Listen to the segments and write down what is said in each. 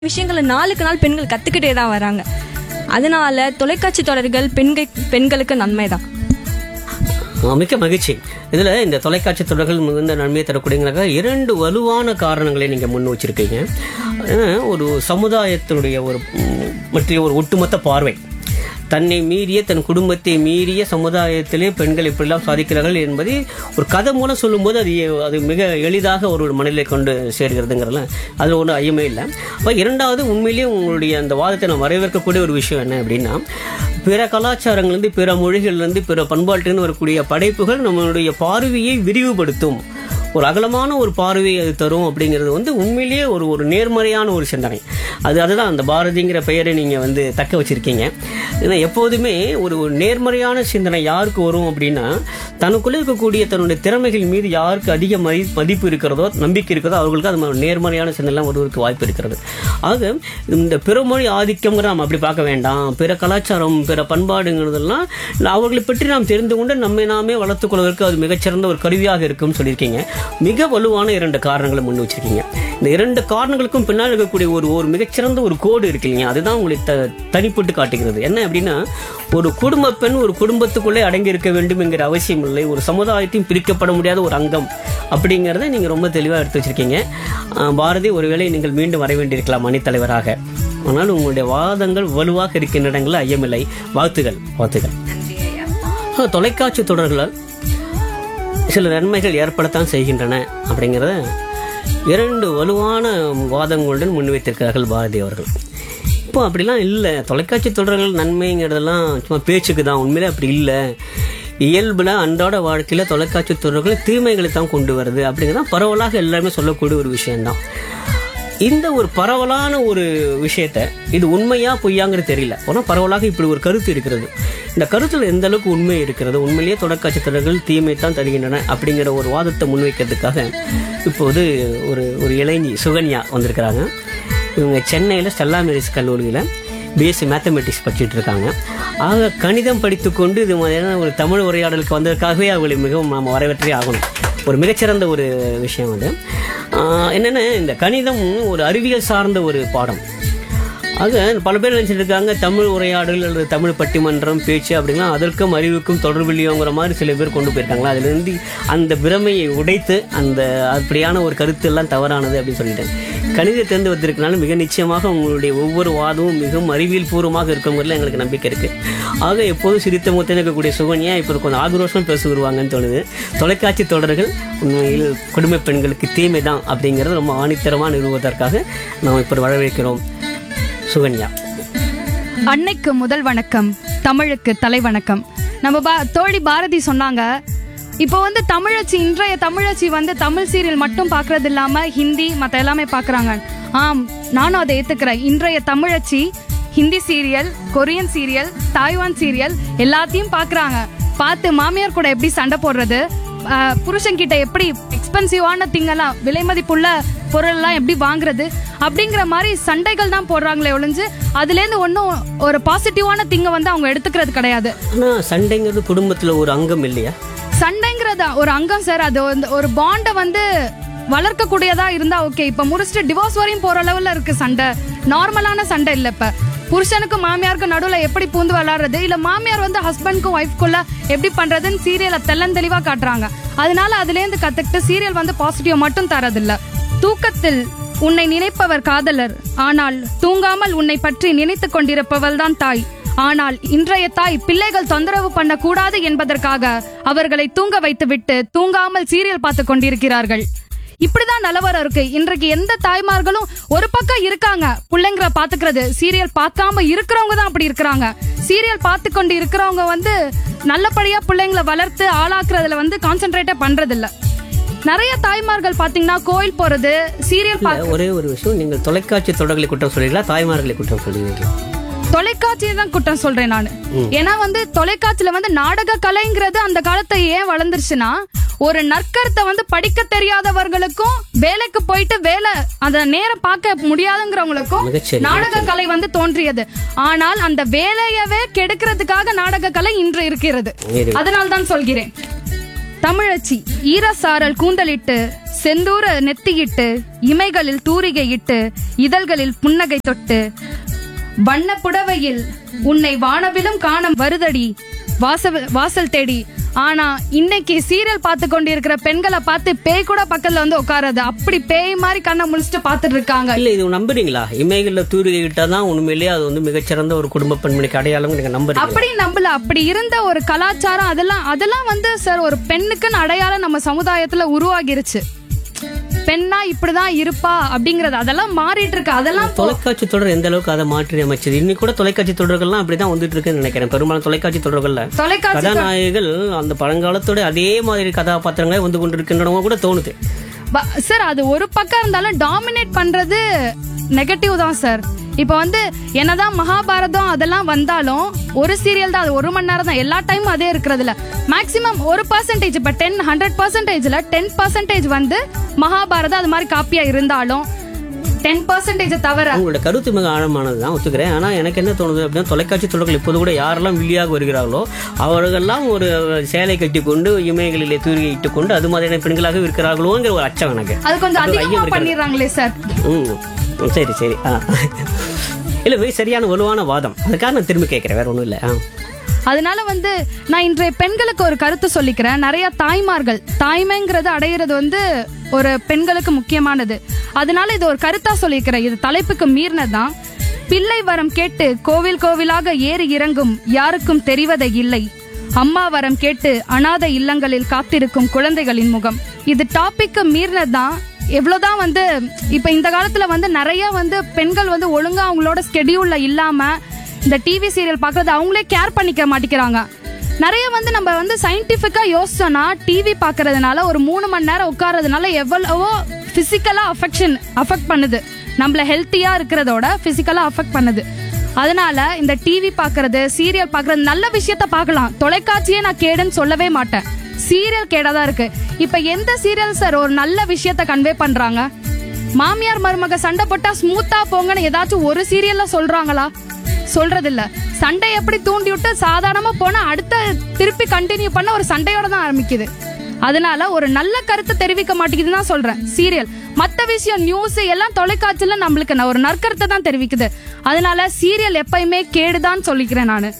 விஷயங்களை நாளுக்கு நாள் பெண்கள் கத்துக்கிட்டே தான் வராங்க அதனால தொலைக்காட்சி தொடர்கள் பெண்கள் பெண்களுக்கு நன்மை தான் ஆ, மிக்க மகிழ்ச்சி இதுல இந்த தொலைக்காட்சி தொடர்கள் மிகுந்த நன்மையை தரக்கூடியங்கிறக்க இரண்டு வலுவான காரணங்களை நீங்க முன் வச்சிருக்கீங்க ஏன்னா, ஒரு சமுதாயத்தினுடைய ஒரு ம், பற்றிய ஒரு ஒட்டுமொத்த பார்வை தன்னை மீறிய தன் குடும்பத்தை மீறிய சமுதாயத்திலே பெண்கள் இப்படிலாம் சாதிக்கிறார்கள் என்பதை ஒரு கதை மூலம் சொல்லும்போது அது எ- அது மிக எளிதாக ஒரு மனநிலை கொண்டு சேர்கிறதுங்கிறதுல அதில் ஒன்றும் ஐயமே இல்லை அப்போ இரண்டாவது உண்மையிலேயே உங்களுடைய அந்த வாதத்தை நான் வரவேற்கக்கூடிய ஒரு விஷயம் என்ன அப்படின்னா பிற கலாச்சாரங்கள்லேருந்து பிற மொழிகள்லேருந்து பிற பண்பாட்டிலிருந்து வரக்கூடிய படைப்புகள் நம்மளுடைய பார்வையை விரிவுபடுத்தும் ஒரு அகலமான ஒரு பார்வையை அது தரும் அப்படிங்கிறது வந்து உண்மையிலேயே ஒரு ஒரு நேர்மறையான ஒரு சிந்தனை அது அதுதான் அந்த பாரதிங்கிற பெயரை நீங்கள் வந்து தக்க வச்சிருக்கீங்க ஏன்னா எப்போதுமே ஒரு ஒரு நேர்மறையான சிந்தனை யாருக்கு வரும் அப்படின்னா தனக்குள்ளே இருக்கக்கூடிய தன்னுடைய திறமைகள் மீது யாருக்கு அதிக மதி மதிப்பு இருக்கிறதோ நம்பிக்கை இருக்கிறதோ அவர்களுக்கு அது மாதிரி நேர்மறையான சிந்தனைலாம் வருவதற்கு வாய்ப்பு இருக்கிறது ஆக இந்த பிறமொழி ஆதிக்கங்கிற நாம் அப்படி பார்க்க வேண்டாம் பிற கலாச்சாரம் பிற பண்பாடுங்கிறதெல்லாம் அவர்களை பற்றி நாம் தெரிந்து கொண்டு நம்மை நாமே வளர்த்துக் கொள்வதற்கு அது மிகச்சிறந்த ஒரு கருவியாக இருக்கும்னு சொல்லியிருக்கீங்க மிக வலுவான இரண்டு காரணங்களை முன் வச்சிருக்கீங்க இந்த இரண்டு காரணங்களுக்கும் பின்னால் இருக்கக்கூடிய ஒரு ஒரு மிகச்சிறந்த ஒரு கோடு இருக்கு இல்லையா அதுதான் உங்களை த தனிப்பட்டு காட்டுகிறது என்ன அப்படின்னா ஒரு குடும்ப பெண் ஒரு குடும்பத்துக்குள்ளே அடங்கி இருக்க வேண்டும் என்கிற அவசியம் இல்லை ஒரு சமுதாயத்தையும் பிரிக்கப்பட முடியாத ஒரு அங்கம் அப்படிங்கிறத நீங்க ரொம்ப தெளிவாக எடுத்து வச்சிருக்கீங்க ஆஹ் பாரதி ஒருவேளை நீங்கள் மீண்டும் வர வேண்டியிருக்கலாம் அணித்தலைவராக ஆனால் உங்களுடைய வாதங்கள் வலுவாக இருக்கின்ற இடங்களில் ஐயமில்லை வாழ்த்துகள் வாழ்த்துகள் ஆஹ் தொலைக்காட்சி தொடர்களால் சில நன்மைகள் ஏற்படத்தான் செய்கின்றன அப்படிங்கிறத இரண்டு வலுவான வாதங்களுடன் முன்வைத்திருக்கிறார்கள் பாரதி அவர்கள் இப்போ அப்படிலாம் இல்லை தொலைக்காட்சி தொடர்கள் நன்மைங்கிறதெல்லாம் சும்மா பேச்சுக்கு தான் உண்மையிலே அப்படி இல்லை இயல்புல அன்றாட வாழ்க்கையில தொலைக்காட்சி தொடர்கள் தீமைகளை தான் கொண்டு வருது அப்படிங்கிறதான் பரவலாக எல்லாருமே சொல்லக்கூடிய ஒரு விஷயம்தான் இந்த ஒரு பரவலான ஒரு விஷயத்த இது உண்மையா பொய்யாங்கிறது தெரியல ஆனால் பரவலாக இப்படி ஒரு கருத்து இருக்கிறது இந்த கருத்துல எந்த அளவுக்கு உண்மை இருக்கிறது உண்மையிலேயே தொடக்காட்சி தொடர்கள் தீமை தான் தருகின்றன அப்படிங்கிற ஒரு வாதத்தை முன்வைக்கிறதுக்காக இப்போது ஒரு ஒரு இளைஞி சுகன்யா வந்திருக்கிறாங்க இவங்க சென்னையில் ஸ்டெல்லா மேரிஸ் கல்லூரியில் பிஎஸ்சி மேத்தமெட்டிக்ஸ் படிச்சுட்டு இருக்காங்க ஆக கணிதம் படித்துக்கொண்டு இது மாதிரியான ஒரு தமிழ் உரையாடலுக்கு வந்ததற்காகவே அவங்களை மிகவும் நாம் வரவேற்றே ஆகணும் ஒரு மிகச்சிறந்த ஒரு விஷயம் அது ஆஹ் என்னன்னா இந்த கணிதம் ஒரு அறிவியல் சார்ந்த ஒரு பாடம் ஆக பல பேர் நினைச்சிட்டு இருக்காங்க தமிழ் உரையாடல் அல்லது தமிழ் பட்டிமன்றம் பேச்சு அப்படிங்கலாம் அதற்கும் அறிவுக்கும் தொடர்பில்லையோங்கிற மாதிரி சில பேர் கொண்டு போயிருக்காங்களா அதுலேருந்து அந்த பிரமையை உடைத்து அந்த அப்படியான ஒரு கருத்து எல்லாம் தவறானது அப்படின்னு சொல்லிட்டேன் கணிதத்திலிருந்து வந்திருக்கனால மிக நிச்சயமாக உங்களுடைய ஒவ்வொரு வாதமும் மிகவும் அறிவியல் பூர்வமாக இருக்குங்கிறதுல எங்களுக்கு நம்பிக்கை இருக்கு ஆக எப்போதும் சிரித்த முத்தம் இருக்கக்கூடிய சுகன்யா இப்போ கொஞ்சம் ஆக்ரோஷம் பேச வருவாங்கன்னு தோணுது தொலைக்காட்சி தொடர்கள் உண்மையில் குடும்ப பெண்களுக்கு தீமை தான் அப்படிங்கிறது ரொம்ப ஆணித்தரமாக நிறுவுவதற்காக நாம் இப்போ வரவேற்கிறோம் சுகன்யா அன்னைக்கு முதல் வணக்கம் தமிழுக்கு தலை வணக்கம் நம்ம பா தோழி பாரதி சொன்னாங்க இப்போ வந்து தமிழச்சி இன்றைய தமிழச்சி வந்து தமிழ் சீரியல் மட்டும் பார்க்கறது இல்லாம ஹிந்தி மற்ற எல்லாமே பார்க்கறாங்க ஆம் நானும் அதை ஏத்துக்கிறேன் இன்றைய தமிழச்சி Hindi serial Korean serial Taiwan serial எல்லாத்தையும் பார்க்கறாங்க பார்த்து மாமியார் கூட எப்படி சண்டை போடுறது ஆஹ், புருஷன்கிட்ட எப்படி எக்ஸ்பென்சிவான திங்கெல்லாம் விலை மதிப்புள்ள பொருள் எல்லாம் எப்படி வாங்குறது அப்படிங்கிற மாதிரி சண்டைகள் தான் போடுறாங்களே ஒழிஞ்சு அதுலேருந்து ஒன்றும் ஒரு பாசிட்டிவான திங்க வந்து அவங்க எடுத்துக்கிறது கிடையாது ஆனால் சண்டைங்கிறது குடும்பத்தில் ஒரு அங்கம் இல்லையா சண்டைங்கிறது ஒரு அங்கம் சார் அது வந்து ஒரு பாண்டை வந்து வளர்க்கக்கூடியதா இருந்தா ஓகே இப்ப முடிச்சுட்டு டிவோர்ஸ் வரையும் போற லெவல்ல இருக்கு சண்டை நார்மலான சண்டை இல்ல இப்ப புருஷனுக்கும் மாமியாருக்கும் நடுவுல எப்படி பூந்து விளையாடுறது இல்ல மாமியார் வந்து ஹஸ்பண்ட்க்கும் ஒய்ஃப்குள்ள எப்படி பண்றதுன்னு சீரியலை தெள்ளந்தெளிவா காட்டுறாங்க அதனால அதுல இருந்து கத்துக்கிட்டு சீரியல் வந்து பாசிட்டிவ் மட்டும் தரதில்ல தூக்கத்தில் உன்னை நினைப்பவர் காதலர் ஆனால் தூங்காமல் உன்னை பற்றி நினைத்துக் கொண்டிருப்பவள் தான் தாய் ஆனால் இன்றைய தாய் பிள்ளைகள் தொந்தரவு பண்ணக்கூடாது என்பதற்காக அவர்களை தூங்க வைத்துவிட்டு தூங்காமல் சீரியல் பார்த்து கொண்டிருக்கிறார்கள் இப்படிதான் நிலவரம் இருக்கு இன்றைக்கு எந்த தாய்மார்களும் ஒரு பக்கம் இருக்காங்க பிள்ளைங்களை பாத்துக்கிறது சீரியல் பார்க்காம இருக்கிறவங்க தான் அப்படி இருக்கிறாங்க சீரியல் பார்த்து கொண்டு இருக்கிறவங்க வந்து நல்லபடியா பிள்ளைங்களை வளர்த்து ஆளாக்குறதுல வந்து கான்சென்ட்ரேட்டே பண்றது இல்ல நிறைய தாய்மார்கள் பாத்தீங்கன்னா கோயில் போறது சீரியல் பா ஒரே ஒரு விஷயம் நீங்கள் தொலைக்காட்சி தொடர்களை குற்றம் சொல்றீங்களா தாய்மார்களை குற்றம் சொல்றீங்களா தொலைக்காட்சியை தான் குற்றம் சொல்றேன் நான் ஏன்னா வந்து தொலைக்காட்சியில வந்து நாடக கலைங்கிறது அந்த காலத்தை ஏன் வளர்ந்துருச்சுன்னா ஒரு நற்கருத்தை வந்து படிக்க தெரியாதவர்களுக்கும் வேலைக்கு போயிட்டு வேலை அந்த நேரம் பார்க்க முடியாதுங்கிறவங்களுக்கும் மிகச்சரி நாடக கலை வந்து தோன்றியது ஆனால் அந்த வேலையவே கெடுக்கிறதுக்காக நாடக கலை இன்று இருக்கிறது சரி. அதனால் தான் சொல்கிறேன் தமிழச்சி ஈரசாரல் கூந்தலிட்டு செந்தூர நெத்தியிட்டு இமைகளில் தூரிகையிட்டு இதழ்களில் புன்னகை தொட்டு வண்ண புடவையில் உன்னை வானவிலும் காண வருதடி வாசல் வாசல் தேடி ஆனா இன்னைக்கு சீரியல் பார்த்து கொண்டிருக்கிற பெண்களை பார்த்து பேய் கூட பக்கத்துல வந்து உட்காருது அப்படி பேய் மாதிரி கண்ணை முழிச்சிட்டு பார்த்துட்டு இருக்காங்க இல்ல இது நம்புறீங்களா இமைகள்ல தூரிகை தான் உண்மையிலேயே அது வந்து மிகச்சிறந்த ஒரு குடும்ப பெண்மணிக்கு அடையாளம் நீங்க நம்புறீங்களா அப்படி நம்பல அப்படி இருந்த ஒரு கலாச்சாரம் அதெல்லாம் அதெல்லாம் வந்து சார் ஒரு பெண்ணுக்குன்னு அடையாளம் நம்ம சமுதாயத்துல உருவாகிருச்சு பெண்ணா இப்படிதான் இருப்பா அப்படிங்கறது அதெல்லாம் மாறிட்டு இருக்கு அதெல்லாம் போ- தொலைக்காட்சி தொடர் எந்த அளவுக்கு அதை மாற்றி அமைச்சது இன்னைக்கு கூட தொலைக்காட்சி தொடர்கள்லாம் அப்படிதான் வந்துட்டு இருக்குன்னு நினைக்கிறேன் பெரும்பாலும் தொலைக்காட்சி தொடர்கள்ல தொலைக்காட்சி கதாநாயகிகள் அந்த பழங்காலத்தோட அதே மாதிரி கதாபாத்திரங்களே வந்து கொண்டிருக்கின்றன கூட தோணுது ப- சார் அது ஒரு பக்கம் இருந்தாலும் டாமினேட் பண்றது நெகட்டிவ் தான் சார் இப்போ வந்து என்னதான் மகாபாரதம் அதெல்லாம் வந்தாலும் ஒரு சீரியல் தான் அது ஒரு மணி நேரம் தான் எல்லா டைமும் அதே இருக்கிறது இல்ல மேக்ஸிமம் ஒரு பர்சன்டேஜ் இப்போ டென் ஹண்ட்ரட் பர்சன்டேஜ்ல டென் பர்சன்டேஜ் வந்து மகாபாரதம் அது மாதிரி காப்பியா இருந்தாலும் டென் பர்சன்டேஜ் தவிர உங்களோட கருத்து மிக ஆழமானது தான் ஒத்துக்கிறேன் ஆனா எனக்கு என்ன தோணுது அப்படின்னா தொலைக்காட்சி தொடர்கள் இப்போது கூட யாரெல்லாம் வில்லியாக வருகிறார்களோ அவர்களெல்லாம் ஒரு சேலை கட்டி கொண்டு இமைகளிலே தூரிகை இட்டுக் கொண்டு அது மாதிரியான பெண்களாக இருக்கிறார்களோங்கிற ஒரு அச்சம் எனக்கு அது கொஞ்சம் அது ஒரு அதிகமா ஐயம் இருக்கிறது. பண்ணிடுறாங்களே சார் ம் ம், சரி சரி ஆ இல்ல மிக சரியான வலுவான வாதம் அதுக்காக நான் திரும்பி கேட்கிறேன் வேற ஒண்ணும் இல்ல ஆ அதனால வந்து நான் இன்றைய பெண்களுக்கு ஒரு கருத்து சொல்லிக்கிறேன் நிறைய தாய்மார்கள் தாய்மைங்கிறது அடையிறது வந்து ஒரு பெண்களுக்கு முக்கியமானது அதனால இது ஒரு கருத்தா சொல்லிக்கிறேன் இது தலைப்புக்கு மீறினதுதான் பிள்ளை வரம் கேட்டு கோவில் கோவிலாக ஏறி இறங்கும் யாருக்கும் தெரிவதை இல்லை அம்மா வரம் கேட்டு அனாதை இல்லங்களில் காத்திருக்கும் குழந்தைகளின் முகம் இது டாபிக்கு மீறினதுதான் எவ்வளவுதான் வந்து இப்ப இந்த காலத்துல வந்து நிறைய வந்து பெண்கள் வந்து ஒழுங்கா அவங்களோட ஸ்கெடியூல்ல இல்லாம இந்த டிவி சீரியல் பார்க்கறது அவங்களே கேர் பண்ணிக்க மாட்டேங்கிறாங்க நிறைய வந்து நம்ம வந்து சயின்டிஃபிக்கா யோசிச்சோம்னா டிவி பார்க்கறதுனால ஒரு மூணு மணி நேரம் உட்கார்றதுனால எவ்வளவோ பிசிக்கலா அஃபெக்ஷன் அஃபெக்ட் பண்ணுது நம்மள ஹெல்த்தியா இருக்கிறதோட பிசிக்கலா அஃபெக்ட் பண்ணுது அதனால இந்த டிவி பார்க்கறது சீரியல் பார்க்கறது நல்ல விஷயத்த பார்க்கலாம் தொலைக்காட்சியே நான் கேடுன்னு சொல்லவே மாட்டேன் சீரியல் கேடாதான் இருக்கு இப்ப எந்த சீரியல் சார் ஒரு நல்ல விஷயத்த கன்வே பண்றாங்க மாமியார் மருமக சண்டை போட்டா ஸ்மூத்தா போங்கன்னு ஏதாச்சும் ஒரு சீரியல்ல சொல்றாங்களா சொல்றது இல்ல சண்டை எப்படி தூண்டி விட்டு சாதாரணமா போனா அடுத்த திருப்பி கண்டினியூ பண்ண ஒரு சண்டையோட தான் ஆரம்பிக்குது அதனால ஒரு நல்ல கருத்தை தெரிவிக்க மாட்டேங்குதுன்னு தான் சொல்றேன் சீரியல் மத்த விஷயம் நியூஸ் எல்லாம் தொலைக்காட்சியில நம்மளுக்கு நான் ஒரு நற்கருத்தை தான் தெரிவிக்குது அதனால சீரியல் எப்பயுமே கேடுதான் சொல்லிக்கிறேன் நானு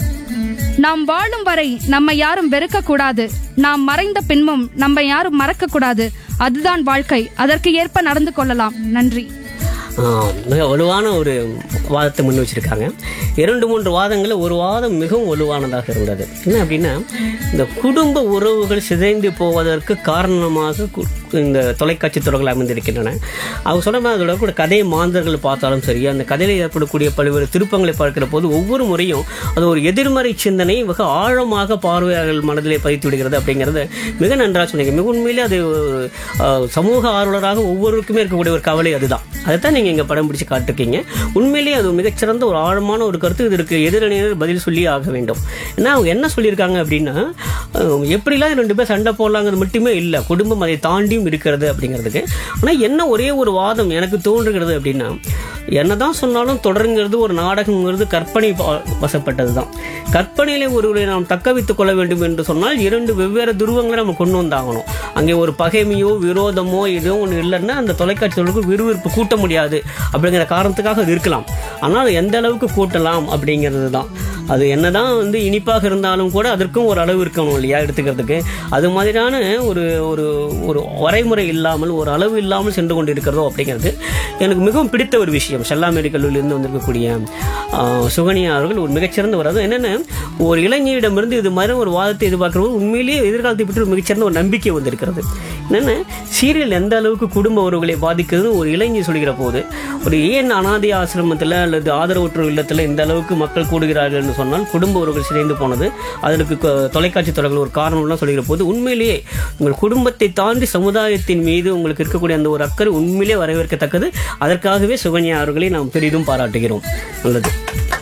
நாம் வாழும் வரை நம்ம யாரும் வெறுக்க கூடாது நாம் மறைந்த பின்பும் நம்ம யாரும் மறக்க கூடாது அதுதான் வாழ்க்கை அதற்கு ஏற்ப நடந்து கொள்ளலாம் நன்றி ஆ, மிக வலுவான ஒரு வாதத்தை முன் வச்சிருக்காங்க இரண்டு மூன்று வாதங்கள் ஒரு வாதம் மிகவும் வலுவானதாக இருந்தது என்ன அப்படின்னா இந்த குடும்ப உறவுகள் சிதைந்து போவதற்கு காரணமாக கு- இந்த தொலைக்காட்சி தொடர்கள் அமைந்திருக்கின்றன அவங்க சொன்ன மாதிரி அதோட கூட கதை மாந்தர்கள் பார்த்தாலும் சரி அந்த கதையில் ஏற்படக்கூடிய பல்வேறு திருப்பங்களை பார்க்கிற போது ஒவ்வொரு முறையும் அது ஒரு எதிர்மறை சிந்தனை மிக ஆழமாக பார்வையாளர்கள் மனதிலே பதித்து விடுகிறது அப்படிங்கிறத மிக நன்றாக சொன்னீங்க மிக உண்மையிலே அது ஒரு, ஆ, சமூக ஆர்வலராக ஒவ்வொருவருக்குமே இருக்கக்கூடிய ஒரு கவலை அதுதான் அதைத்தான் நீங்க இங்க படம் பிடிச்சு காட்டிருக்கீங்க உண்மையிலேயே அது மிகச்சிறந்த ஒரு ஆழமான ஒரு கருத்து இதற்கு எதிரணியினர் பதில் சொல்லி ஆக வேண்டும் ஏன்னா அவங்க என்ன சொல்லியிருக்காங்க அப்படின்னா அஹ், எப்படிலாம் ரெண்டு பேர் சண்டை போடலாங்கிறது மட்டுமே இல்லை குடும்பம் அதை தாண்டியும் இருக்கிறது அப்படிங்கிறதுக்கு ஆனால் என்ன ஒரே ஒரு வாதம் எனக்கு தோன்றுகிறது அப்படின்னா என்னதான் சொன்னாலும் தொடருங்கிறது ஒரு நாடகங்கிறது கற்பனை ப- வசப்பட்டது தான் கற்பனையிலே ஒருவரை நாம் தக்க வைத்துக் கொள்ள வேண்டும் என்று சொன்னால் இரண்டு வெவ்வேறு துருவங்களை நம்ம கொண்டு வந்தாகணும் அங்கே ஒரு பகைமையோ விரோதமோ எதுவும் ஒன்று இல்லைன்னா அந்த தொலைக்காட்சி தொடருக்கு விறுவிறுப்பு கூட்ட முடியாது அப்படிங்கிற காரணத்துக்காக அது இருக்கலாம் ஆனால் எந்த அளவுக்கு கூட்டலாம் அப்படிங்கிறது தான் அது என்னதான் வந்து இனிப்பாக இருந்தாலும் கூட அதற்கும் ஒரு அளவு இருக்கணும் இல்லையா எடுத்துக்கிறதுக்கு அது மாதிரியான ஒரு ஒரு ஒரு வரைமுறை இல்லாமல் ஒரு அளவு இல்லாமல் சென்று கொண்டு இருக்கிறதோ அப்படிங்கிறது எனக்கு மிகவும் பிடித்த ஒரு விஷயம் செல்லாமேரி கல்லூரியிலிருந்து வந்திருக்கக்கூடிய ஆஹ், சுகன்யா அவர்கள் ஒரு மிகச்சிறந்த ஒரு அது என்னென்ன ஒரு இளைஞரிடமிருந்து இது மாதிரி ஒரு வாதத்தை எதிர்பார்க்கிறபோது உண்மையிலேயே எதிர்காலத்தை பற்றி ஒரு மிகச்சிறந்த ஒரு நம்பிக்கை வந்திருக்கிறது என்னென்ன சீரியல் எந்த அளவுக்கு குடும்ப உறவுகளை பாதிக்குதுன்னு ஒரு இளைஞர் சொல்கிற போது ஒரு ஏன் அனாதை ஆசிரமத்தில் அல்லது ஆதரவற்ற இல்லத்தில் இந்த அளவுக்கு மக்கள் கூடுகிறார்கள் என்று சொன்னால் குடும்ப உறவுகள் சிதைந்து போனது அதற்கு கொ- தொலைக்காட்சி தொடர்கள் ஒரு காரணம்லாம் சொல்கிற போது உண்மையிலேயே உங்கள் குடும்பத்தை தாண்டி சமுதாயத்தின் மீது உங்களுக்கு இருக்கக்கூடிய அந்த ஒரு அக்கறை உண்மையிலே வரவேற்கத்தக்கது அதற்காகவே சுகன்யா அவர்களை நாம் பெரிதும் பாராட்டுகிறோம் நல்லது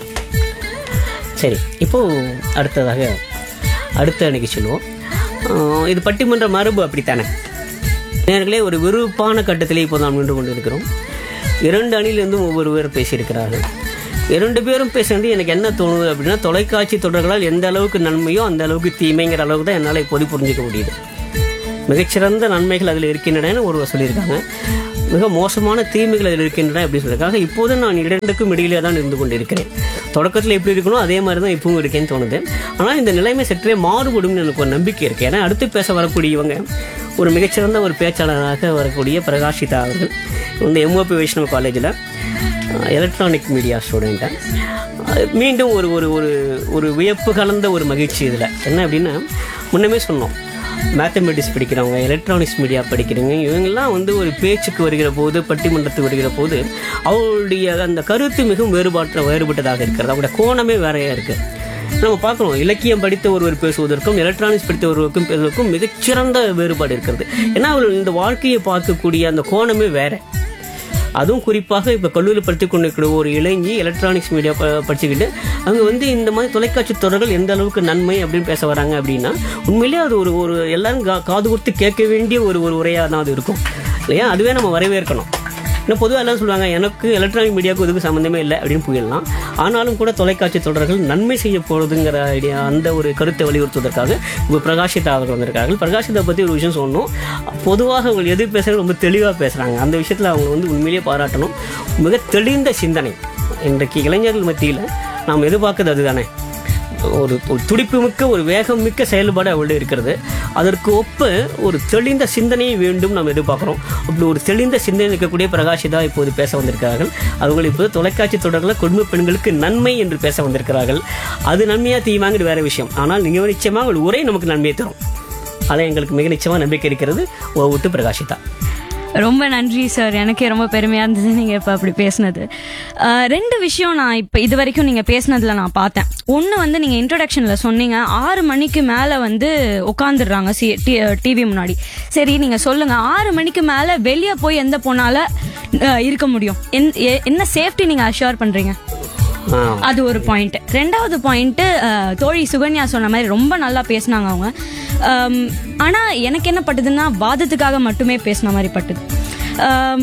சரி இப்போ அடுத்ததாக அடுத்த அன்னைக்கு சொல்லுவோம் ஆஹ் இது பட்டிமன்ற மரபு அப்படித்தானே நேர்களே ஒரு விறுவிறுப்பான கட்டத்திலே இப்போ நாம் நின்று கொண்டிருக்கிறோம் இரண்டு அணிலிருந்தும் ஒவ்வொருவர் பேசியிருக்கிறார்கள் இரண்டு பேரும் பேசுறது எனக்கு என்ன தோணுது அப்படின்னா தொலைக்காட்சி தொடர்களால் எந்த அளவுக்கு நன்மையோ அந்த அளவுக்கு தீமைங்கிற அளவுக்கு தான் என்னால் இப்போது புரிஞ்சுக்க முடியுது மிகச்சிறந்த நன்மைகள் அதில் இருக்கின்றன ஒருவர் சொல்லியிருக்காங்க மிக மோசமான தீமைகள் அதில் இருக்கின்றன அப்படின்னு சொல்லியிருக்காங்க இப்போது நான் இரண்டுக்கும் இடையிலே தான் இருந்து கொண்டிருக்கிறேன் தொடக்கத்தில் எப்படி இருக்கணும் அதே மாதிரி தான் இப்பவும் இருக்கேன்னு தோணுது ஆனால் இந்த நிலைமை சற்றே மாறுபடும்னு எனக்கு ஒரு நம்பிக்கை இருக்குது ஏன்னா அடுத்து பேச வரக்கூடியவங்க ஒரு மிகச்சிறந்த ஒரு பேச்சாளராக வரக்கூடிய பிரகாஷிதா அவர்கள் இந்த எம்ஓபி வைஷ்ணவ காலேஜில் எலக்ட்ரானிக் மீடியா ஸ்டூடெண்ட்டாக மீண்டும் ஒரு ஒரு ஒரு ஒரு வியப்பு கலந்த ஒரு மகிழ்ச்சி இதில் என்ன அப்படின்னா முன்னமே சொன்னோம் மேத்தமெட்டிக்ஸ் படிக்கிறவங்க எலக்ட்ரானிக்ஸ் மீடியா படிக்கிறவங்க இவங்கெல்லாம் வந்து ஒரு பேச்சுக்கு வருகிற போது பட்டிமன்றத்துக்கு வருகிற போது அவங்களுடைய அந்த கருத்து மிகவும் வேறுபாற்ற வேறுபட்டதாக இருக்கிறது அவங்களுடைய கோணமே வேறையாக இருக்குது நம்ம பார்க்கணும் இலக்கியம் படித்த ஒருவர் பேசுவதற்கும் எலக்ட்ரானிக்ஸ் படித்த ஒருவருக்கும் பேசுவதற்கும் மிகச்சிறந்த வேறுபாடு இருக்கிறது ஏன்னா அவர் இந்த வாழ்க்கையை பார்க்கக்கூடிய அந்த கோணமே வேற அதுவும் குறிப்பாக இப்போ கல்லூரி படித்துக் கொண்டிருக்கிற ஒரு இளைஞி எலக்ட்ரானிக்ஸ் மீடியா ப- படிச்சுக்கிட்டு அவங்க வந்து இந்த மாதிரி தொலைக்காட்சி தொடர்கள் எந்த அளவுக்கு நன்மை அப்படின்னு பேச வராங்க அப்படின்னா உண்மையிலேயே அது ஒரு ஒரு எல்லாரும் கா- காது கொடுத்து கேட்க வேண்டிய ஒரு ஒரு உரையாக தான் அது இருக்கும் இல்லையா அதுவே நம்ம வரவேற்கணும் இன்னும் பொதுவாக எல்லாம் சொல்லுவாங்க எனக்கு எலக்ட்ரானிக் மீடியாவுக்கு இதுக்கு சம்மந்தமே இல்லை அப்படின்னு போயிடலாம் ஆனாலும் கூட தொலைக்காட்சி தொடர்கள் நன்மை செய்ய போகிறதுங்கிற ஐடியா அந்த ஒரு கருத்தை வலியுறுத்துவதற்காக இப்போ பிரகாஷிதா அவர்கள் வந்திருக்கார்கள் பிரகாஷிதா பற்றி ஒரு விஷயம் சொன்னோம் பொதுவாக அவங்க எது பேசுறது ரொம்ப தெளிவாக பேசுகிறாங்க அந்த விஷயத்தில் அவங்க வந்து உண்மையிலேயே பாராட்டணும் மிக தெளிந்த சிந்தனை இன்றைக்கு இளைஞர்கள் மத்தியில் நாம் எதிர்பார்க்கறது அதுதானே ஒரு ஒரு துடிப்பு மிக்க ஒரு வேகம் மிக்க செயல்பாடு அவள்கிட்ட இருக்கிறது அதற்கு ஒப்ப ஒரு தெளிந்த சிந்தனையை வேண்டும் நாம் எதிர்பார்க்குறோம் அப்படி ஒரு தெளிந்த சிந்தனை இருக்கக்கூடிய பிரகாஷிதா இப்போது பேச வந்திருக்கிறார்கள் அவர்கள் இப்போது தொலைக்காட்சி தொடரில் குடும்ப பெண்களுக்கு நன்மை என்று பேச வந்திருக்கிறார்கள் அது நன்மையா தீமாங்கிறது வேற விஷயம் ஆனால் நீங்கள் நிச்சயமாக உங்கள் உரை நமக்கு நன்மையை தரும் அதை எங்களுக்கு மிக நிச்சயமாக நம்பிக்கை இருக்கிறது ஓவிட்டு பிரகாஷிதா ரொம்ப நன்றி சார் எனக்கே ரொம்ப பெருமையாக இருந்தது நீங்கள் இப்போ அப்படி பேசுனது அஹ், ரெண்டு விஷயம் நான் இப்போ இது வரைக்கும் நீங்கள் பேசுனதில் நான் பார்த்தேன் ஒன்று வந்து நீங்கள் இன்ட்ரொடக்ஷனில் சொன்னீங்க ஆறு மணிக்கு மேலே வந்து உட்காந்துடுறாங்க சி டிவி முன்னாடி சரி நீங்கள் சொல்லுங்கள் ஆறு மணிக்கு மேலே வெளியே போய் எந்த பொண்ணால அஹ், இருக்க முடியும் என்- எ- என்ன சேஃப்டி நீங்கள் அஷ்யூர் பண்ணுறீங்க ஆ அது ஒரு பாயிண்ட் ரெண்டாவது பாயிண்ட் தோழி சுகன்யா சொன்ன மாதிரி ரொம்ப நல்லா பேசினாங்க அவங்க அம், ஆனா எனக்கு என்ன பட்டுதுன்னா வாதத்துக்காக மட்டுமே பேசின மாதிரி பட்டுது அம்,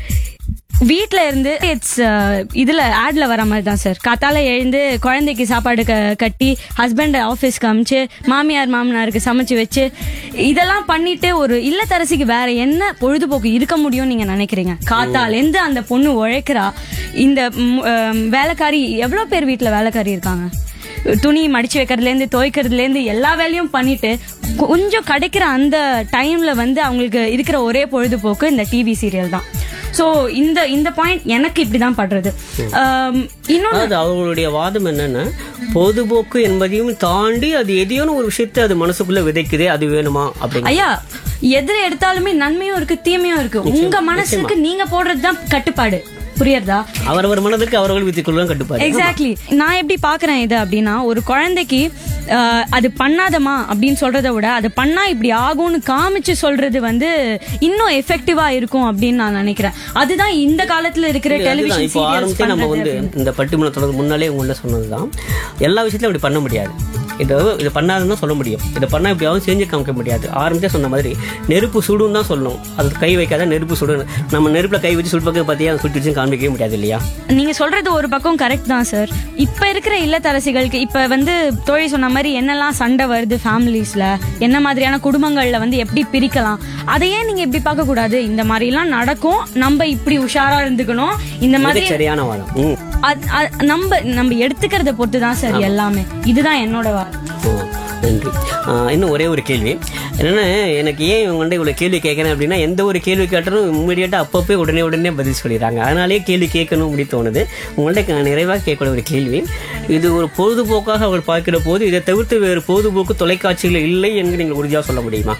வீட்ல இருந்து இட்ஸ் இதுல ஆட்ல வர மாதிரி தான் சார் காத்தால எழுந்து குழந்தைக்கு சாப்பாடு க கட்டி ஹஸ்பண்ட் ஆஃபீஸ்க்கு அமிச்சு மாமியார் மாமனாருக்கு சமைச்சு வச்சு இதெல்லாம் பண்ணிட்டு ஒரு இல்லத்தரசிக்கு வேற என்ன பொழுதுபோக்கு இருக்க முடியும்னு நீங்க நினைக்கிறீங்க காத்தாலேருந்து அந்த பொண்ணு உழைக்கிறா இந்த ம், அம், வேலைக்காரி எவ்வளவு பேர் வீட்ல வேலைக்காரி இருக்காங்க துணி மடிச்சு வைக்கிறதுலேருந்து துவைக்கிறதுலேருந்து எல்லா வேலையும் பண்ணிட்டு கொஞ்சம் கிடைக்கிற அந்த டைம்ல வந்து அவங்களுக்கு இருக்கிற ஒரே பொழுதுபோக்கு இந்த டிவி சீரியல் தான் ஸோ இந்த இந்த பாயிண்ட் எனக்கு இப்படிதான் படுறது ஆம், இன்னொன்னு அதாவது அவங்களுடைய வாதம் என்னன்னா பொதுபோக்கு என்பதையும் தாண்டி அது எதையோன்னு ஒரு விஷயத்தை அது மனசுக்குள்ள விதைக்குதே அது வேணுமா அப்படிங்க ஐயா எதுல எடுத்தாலுமே நன்மையும் இருக்கு தீமையும் இருக்கு உங்க மனசுக்கு நீங்க போடுறது தான் கட்டுப்பாடு புரியுறதா அவரவர் மனதுக்கு அவர்கள் வித்துக்கொள்ளும் கட்டுப்பாடு எக்ஸாக்ட்லி நான் எப்படி பாக்குறேன் இது அப்படின்னா ஒரு குழந்தைக்கு ஆஹ், அது பண்ணாதமா அப்படின்னு சொல்றதை விட அது பண்ணா இப்படி ஆகும்னு காமிச்சு சொல்றது வந்து இன்னும் எஃபெக்டிவா இருக்கும் அப்படின்னு நான் நினைக்கிறேன் அதுதான் இந்த காலத்துல இருக்கிற அதுதான் டெலிவிஷன் இப்போ ஆரம்பத்தே நம்ம வந்து இந்த பட்டிமன்றத்தோட முன்னாலே உங்கள்ட்ட சொன்னதுதான் எல்லா விஷயத்திலும் அப்படி பண்ண முடியாது இதை இதை பண்ணாதுன்னு தான் சொல்ல முடியும் இதை பண்ணா இப்படியாவது செஞ்சு காமிக்க முடியாது ஆரம்பத்தே சொன்ன மாதிரி நெருப்பு சுடுன்னு தான் சொல்லணும் அது கை வைக்காத நெருப்பு சுடு நம்ம நெருப்புல கை வச்சு சுடுப்பக்க பார்த்தியா சுட்டு வச்சு காமிக்கவே முடியாது இல்லையா நீங்க சொல்றது ஒரு பக்கம் கரெக்ட் தான் சார் இப்ப இருக்கிற இல்லத்தரசிகளுக்கு இப்ப வந்து தோழி சொன்ன மாதிரி என்னெல்லாம் சண்டை வருது ஃபேமிலிஸ்ல என்ன மாதிரியான குடும்பங்கள்ல வந்து எப்படி பிரிக்கலாம் அதையே நீங்க இப்படி பார்க்க கூடாது இந்த மாதிரி எல்லாம் நடக்கும் நம்ம இப்படி உஷாரா இருந்துக்கணும் இந்த மாதிரி மிகச் சரியான வாதம் ம் அது- அது- நம்ம நம்ம எடுத்துக்கிறத பொறுத்து தான் சார் எல்லாமே இதுதான் என்னோட வாதம் ஓ, நன்றி ஆ, இன்னும் ஒரே ஒரு கேள்வி என்னன்னா எனக்கு ஏன் இவங்க வந்து இவ்வளோ கேள்வி கேட்குறேன் அப்படின்னா எந்த ஒரு கேள்வி கேட்டாலும் இம்மீடியட்டாக அப்பப்போ உடனே உடனே பதில் சொல்லிடுறாங்க அதனாலேயே கேள்வி கேட்கணும் அப்படி தோணுது உங்கள்ட்ட நான் நிறைவாக கேட்கக்கூடிய ஒரு கேள்வி இது ஒரு பொழுதுபோக்காக அவள் பார்க்கிற போது இதை தவிர்த்து வேறு பொழுதுபோக்கு தொலைக்காட்சியில் இல்லை என்று நீங்கள் உறுதியாக சொல்ல முடியுமா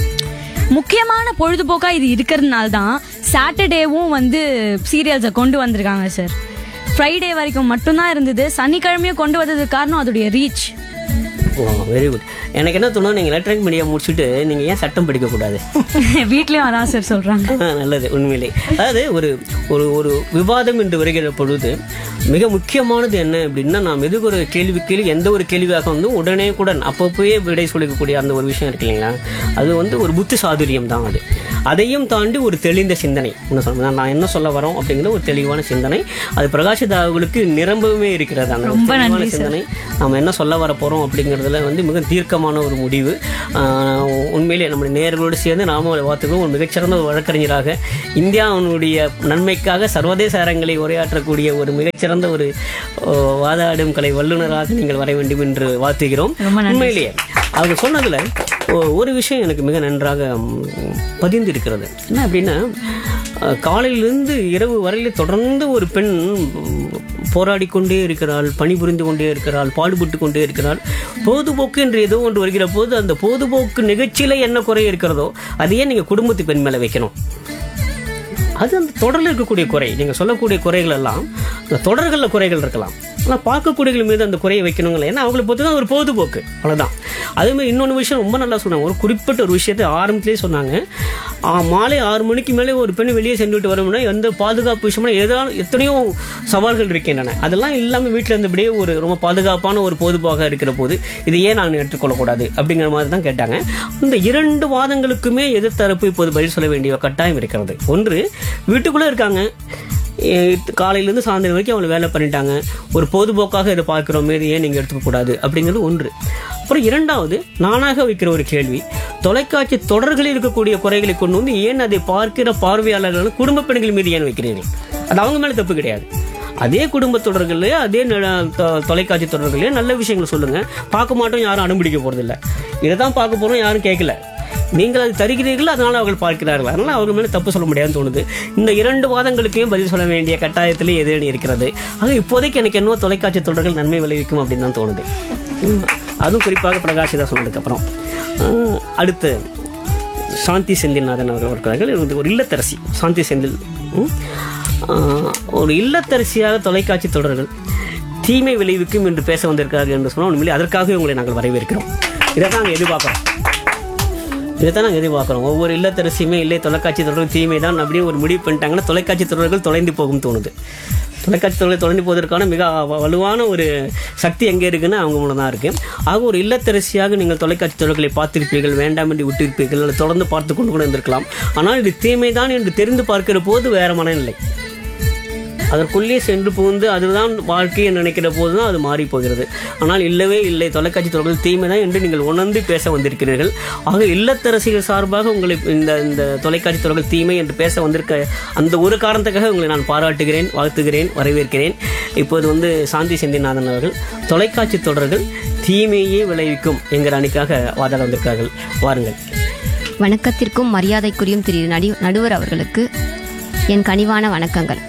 முக்கியமான பொழுதுபோக்கா இது இருக்கிறதுனால தான் சாட்டர்டேவும் வந்து சீரியல்ஸை கொண்டு வந்திருக்காங்க சார் ஃப்ரைடே வரைக்கும் மட்டும்தான் இருந்தது சனிக்கிழமையும் கொண்டு வந்ததுக்கு காரணம் அதோடைய ரீச் ஓ வெரி குட் எனக்கு என்ன தோணும் நீங்கள் எலக்ட்ரானிக் மீடியா முடிச்சுட்டு நீங்கள் ஏன் சட்டம் படிக்கக்கூடாது வீட்லயும் அதான் சார் சொல்றாங்க ஆ, நல்லது உண்மையிலே அதாவது ஒரு ஒரு ஒரு விவாதம் என்று வருகிற பொழுது மிக முக்கியமானது என்ன அப்படின்னா நாம் எதுக்கு ஒரு கேள்வி கேள்வி எந்த ஒரு கேள்வியாக வந்து உடனே கூட அப்பப்போயே விடை சொல்லிக்கக்கூடிய அந்த ஒரு விஷயம் இருக்கு இல்லைங்களா அது வந்து ஒரு புத்தி சாதுரியம் தான் அது அதையும் தாண்டி ஒரு தெளிந்த சிந்தனை என்ன சொல்ல நான் என்ன சொல்ல வரோம் அப்படிங்கிற ஒரு தெளிவான சிந்தனை அது பிரகாஷிதா அவர்களுக்கு நிரம்பவே இருக்கிறது அந்த ரொம்ப தெளிவான நன்றி சார். சிந்தனை நம்ம என்ன சொல்ல வர போறோம் அப்படிங்கிறதுல வந்து மிக தீர்க்கமான ஒரு முடிவு ஆஹ் உண்மையிலே நம்முடைய நேயர்களோடு சேர்ந்து நாம வாத்துக்கிறோம் ஒரு மிகச்சிறந்த ஒரு வழக்கறிஞராக இந்தியாவினுடைய நன்மைக்காக சர்வதேச அரங்களை உரையாற்றக்கூடிய ஒரு மிகச்சிறந்த ஒரு ஓ, வாதாடும் கலை வல்லுநராக நீங்கள் வர வேண்டும் என்று வாழ்த்துகிறோம் ரொம்ப நன்றி உண்மையிலேயே அவங்க சொன்னதுல ஒ- ஒரு விஷயம் எனக்கு மிக நன்றாக ம், பதிந்து இருக்கிறது என்ன அப்படின்னா அஹ், காலையிலிருந்து இரவு வரையில தொடர்ந்து ஒரு பெண் ம், போராடி கொண்டே இருக்கிறாள் பணிபுரிந்து கொண்டே இருக்கிறாள் பாடுபட்டு கொண்டே இருக்கிறாள் பொழுதுபோக்கு என்று ஏதோ ஒன்று வருகிற போது அந்த பொழுதுபோக்கு நிகழ்ச்சியில என்ன குறை இருக்கிறதோ அதையே நீங்க குடும்பத்து பெண் மேல வைக்கணும் அது அந்த தொடரில் இருக்கக்கூடிய குறை நீங்க சொல்லக்கூடிய குறைகள் எல்லாம் அந்த தொடர்களில் குறைகள் இருக்கலாம் ஆனால் பார்க்கக்கூடியவர்கள் மீது அந்த குறையை வைக்கணுங்களே ஏன்னா அவங்களை பொறுத்து தான் ஒரு பொழுதுபோக்கு அவ்வளோதான் அதே மாதிரி இன்னொன்று விஷயம் ரொம்ப நல்லா சொன்னாங்க ஒரு குறிப்பிட்ட ஒரு விஷயத்தை ஆரம்பத்திலே சொன்னாங்க ஆ, மாலை ஆறு மணிக்கு மேலே ஒரு பெண் வெளியே சென்றுட்டு வரணும்னா எந்த பாதுகாப்பு விஷயமா ஏதாவது எத்தனையோ சவால்கள் இருக்கின்றன அதெல்லாம் இல்லாமல் வீட்டில் இருந்தபடியே ஒரு ரொம்ப பாதுகாப்பான ஒரு பொதுப்பாக இருக்கிற போது இது ஏன் நான் எடுத்துக்கொள்ளக்கூடாது அப்படிங்கிற மாதிரி தான் கேட்டாங்க இந்த இரண்டு வாதங்களுக்குமே எதிர்த்தரப்பு இப்போது பதில் சொல்ல வேண்டிய கட்டாயம் இருக்கிறது ஒன்று வீட்டுக்குள்ளே இருக்காங்க எ- காலையிலேருந்து சாயந்தரம் வரைக்கும் அவங்க வேலை பண்ணிட்டாங்க ஒரு பொதுபோக்காக இதை பார்க்குறோமே இது ஏன் நீங்கள் எடுத்துக்கக்கூடாது அப்படிங்கிறது ஒன்று அப்புறம் இரண்டாவது நானாக வைக்கிற ஒரு கேள்வி தொலைக்காட்சி தொடர்களில் இருக்கக்கூடிய குறைகளை கொண்டு வந்து ஏன் அதை பார்க்கிற பார்வையாளர்கள் குடும்ப பெண்கள் மீது ஏன் வைக்கிறீர்கள் அது அவங்க மேலே தப்பு கிடையாது அதே குடும்ப தொடர்களே அதே ந- தொ- தொலைக்காட்சி தொடர்களே நல்ல விஷயங்களை சொல்லுங்க பார்க்க மாட்டோம் யாரும் அனுமதிக்க போறதில்ல இதை தான் பார்க்க போறோம் யாரும் கேட்கல நீங்கள் அது தருகிறீர்கள் அதனால அவர்கள் பார்க்கிறார்கள் அதனால அவங்க மேலே தப்பு சொல்ல முடியாதுன்னு தோணுது இந்த இரண்டு வாதங்களுக்கும் பதில் சொல்ல வேண்டிய கட்டாயத்திலே எதிரணி இருக்கிறது ஆக இப்போதைக்கு எனக்கு என்ன தொலைக்காட்சி தொடர்கள் நன்மை விளைவிக்கும் அப்படின்னு தான் தோணுது உம். அதுவும் குறிப்பாக பிரகாஷிதா சொன்னதுக்கு அப்புறம் ஆஹ், அடுத்து சாந்தி செந்தில்நாதன் அவர்கள் இருக்கிறார்கள் இது வந்து ஒரு இல்லத்தரசி சாந்தி செந்தில் உம். ஆஹ், ஒரு இல்லத்தரசியாக தொலைக்காட்சி தொடர்கள் தீமை விளைவிக்கும் என்று பேச வந்திருக்கிறார்கள் என்று சொன்னால் உண்மையிலே அதற்காகவே உங்களை நாங்கள் வரவேற்கிறோம் இதை தான் நாங்கள் எதிர்பார்க்குறோம் இதை தான் நாங்கள் எதிர்பார்க்குறோம் ஒவ்வொரு இல்லத்தரசியுமே இல்லை தொலைக்காட்சி தொடர்கள் தீமை தான் அப்படியே ஒரு முடிவு பண்ணிட்டாங்கன்னா தொலைக்காட்சி தொடர்கள் தொலைந்து போகும் தோணுது தொலைக்காட்சி தொடர்கள் தொலைந்து போவதற்கான மிக வ- வலுவான ஒரு சக்தி எங்கே இருக்குன்னு அவங்க மூலம் தான் இருக்கு ஆக ஒரு இல்லத்தரசியாக நீங்கள் தொலைக்காட்சி தொடர்களை பார்த்திருப்பீர்கள் வேண்டாம் என்று விட்டிருப்பீர்கள் அல்லது தொடர்ந்து பார்த்து கொண்டு கூட இருந்திருக்கலாம் ஆனால் இது தீமைதான் என்று தெரிந்து பார்க்கிற போது வேற மனநிலை அதற்குள்ளே சென்று புகுந்து அதுதான் வாழ்க்கை என்று நினைக்கிற போது தான் அது மாறி போகிறது ஆனால் இல்லவே இல்லை தொலைக்காட்சி தொடர்கள் தீமைதான் என்று நீங்கள் உணர்ந்து பேச வந்திருக்கிறீர்கள் ஆக இல்லத்தரசிகள் சார்பாக உங்களை இந்த இந்த தொலைக்காட்சி தொடர்கள் தீமை என்று பேச வந்திருக்க அந்த ஒரு காரணத்துக்காக உங்களை நான் பாராட்டுகிறேன் வாழ்த்துகிறேன் வரவேற்கிறேன் இப்போது வந்து சாந்தி செந்திநாதன் அவர்கள் தொலைக்காட்சி தொடர்கள் தீமையே விளைவிக்கும் என்கிற அணிக்காக வாதாட வந்திருக்கிறார்கள் வாருங்கள் வணக்கத்திற்கும் மரியாதைக்குரியும் திரு நடி நடுவர் அவர்களுக்கு என் கனிவான வணக்கங்கள்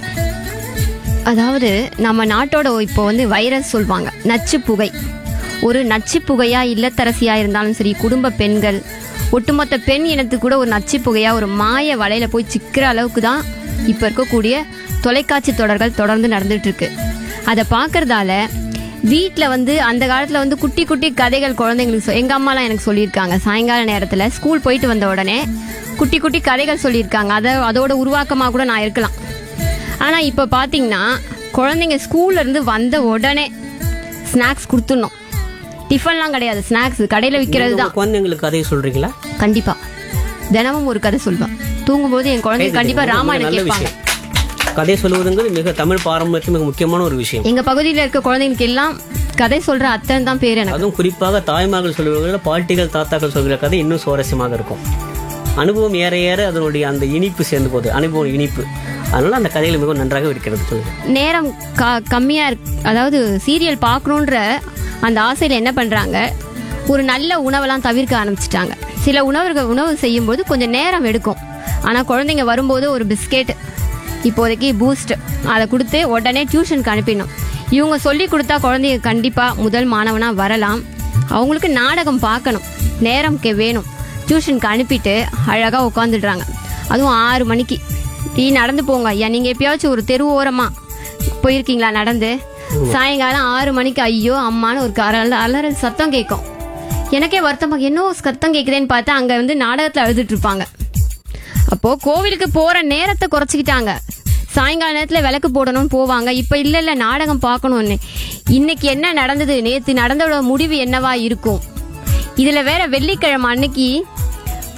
அதாவது நம்ம நாட்டோட இப்போ வந்து வைரஸ் சொல்வாங்க நச்சு புகை ஒரு நச்சு புகையா இல்லத்தரசியா இருந்தாலும் சரி குடும்ப பெண்கள் ஒட்டுமொத்த பெண் இனத்துக்கு கூட ஒரு நச்சு புகையா ஒரு மாய வலையில போய் சிக்கிற அளவுக்கு தான் இப்போ இருக்கக்கூடிய தொலைக்காட்சி தொடர்கள் தொடர்ந்து நடந்துட்டு இருக்கு அதை பார்க்கறதால வீட்டில் வந்து அந்த காலத்தில் வந்து குட்டி குட்டி கதைகள் குழந்தைங்களுக்கு சொ- எங்க அம்மாலாம் எனக்கு சொல்லியிருக்காங்க சாயங்கால நேரத்தில் ஸ்கூல் போயிட்டு வந்த உடனே குட்டி குட்டி கதைகள் சொல்லியிருக்காங்க அதை அதோட உருவாக்கமாக கூட நான் இருக்கலாம் ஆனால் இப்போ பார்த்தீங்கன்னா குழந்தைங்க ஸ்கூல்ல இருந்து வந்த உடனே ஸ்நாக்ஸ் கொடுத்துடணும் டிஃபன்லாம் கிடையாது ஸ்நாக்ஸ் கடையில் விற்கிறது தான் உங்க குழந்தைங்களுக்கு கதையை சொல்றீங்களா கண்டிப்பா தினமும் ஒரு கதை சொல்வேன் தூங்கும்போது என் குழந்தை கண்டிப்பா ராமாயணம் நல்ல கேட்பாங்க விஷயம் கதை சொல்லுவதுங்கிறது மிக தமிழ் பாரம்பரியத்தில் மிக முக்கியமான ஒரு விஷயம் எங்க பகுதியில் இருக்க குழந்தைங்களுக்கு எல்லாம் கதை சொல்ற அத்தன் தான் பேர் எனக்கு அதுவும் குறிப்பாக தாய்மார்கள் சொல்லுவதில் பாட்டிகள் தாத்தாக்கள் சொல்கிற கதை இன்னும் சுவாரஸ்யமாக இருக்கும் அனுபவம் ஏற ஏற அதனுடைய அந்த இனிப்பு சேர்ந்து போகுது அனுபவம் இனிப்பு அதனால அந்த கதைகள் மிகவும் நன்றாக இருக்கிறது சொல்லுங்க நேரம் க- கம்மியா இருக்கு அதாவது சீரியல் பார்க்கணுன்ற அந்த ஆசையில என்ன பண்றாங்க ஒரு நல்ல உணவெல்லாம் தவிர்க்க ஆரம்பிச்சிட்டாங்க சில உணவுகள் உணவு செய்யும்போது கொஞ்சம் நேரம் எடுக்கும் ஆனா குழந்தைங்க வரும்போது ஒரு பிஸ்கெட் இப்போதைக்கு பூஸ்ட் அதை கொடுத்து உடனே டியூஷனுக்கு அனுப்பிடணும் இவங்க சொல்லி கொடுத்தா குழந்தைங்க கண்டிப்பா முதல் மாணவனா வரலாம் அவங்களுக்கு நாடகம் பார்க்கணும் நேரம் கே- வேணும் டியூஷனுக்கு அனுப்பிட்டு அழகா உட்காந்துடுறாங்க அதுவும் ஆறு மணிக்கு டீ நடந்து போங்க ஐயா நீங்க எப்பயாச்சும் ஒரு தெரு ஓரமா போயிருக்கீங்களா நடந்து சாயங்காலம் ஆறு மணிக்கு ஐயோ அம்மான்னு ஒரு கரல் அலறல் சத்தம் கேட்கும் எனக்கே வருத்தமா என்ன சத்தம் கேக்குதேன்னு பார்த்தா அங்க வந்து நாடகத்துல அழுதுட்டு இருப்பாங்க அப்போ கோவிலுக்கு போற நேரத்தை குறைச்சிக்கிட்டாங்க சாயங்கால நேரத்துல விளக்கு போடணும்னு போவாங்க இப்ப இல்ல இல்ல நாடகம் பார்க்கணும்னு இன்னைக்கு என்ன நடந்தது நேத்து நடந்தோட முடிவு என்னவா இருக்கும் இதுல வேற வெள்ளிக்கிழமை அன்னைக்கு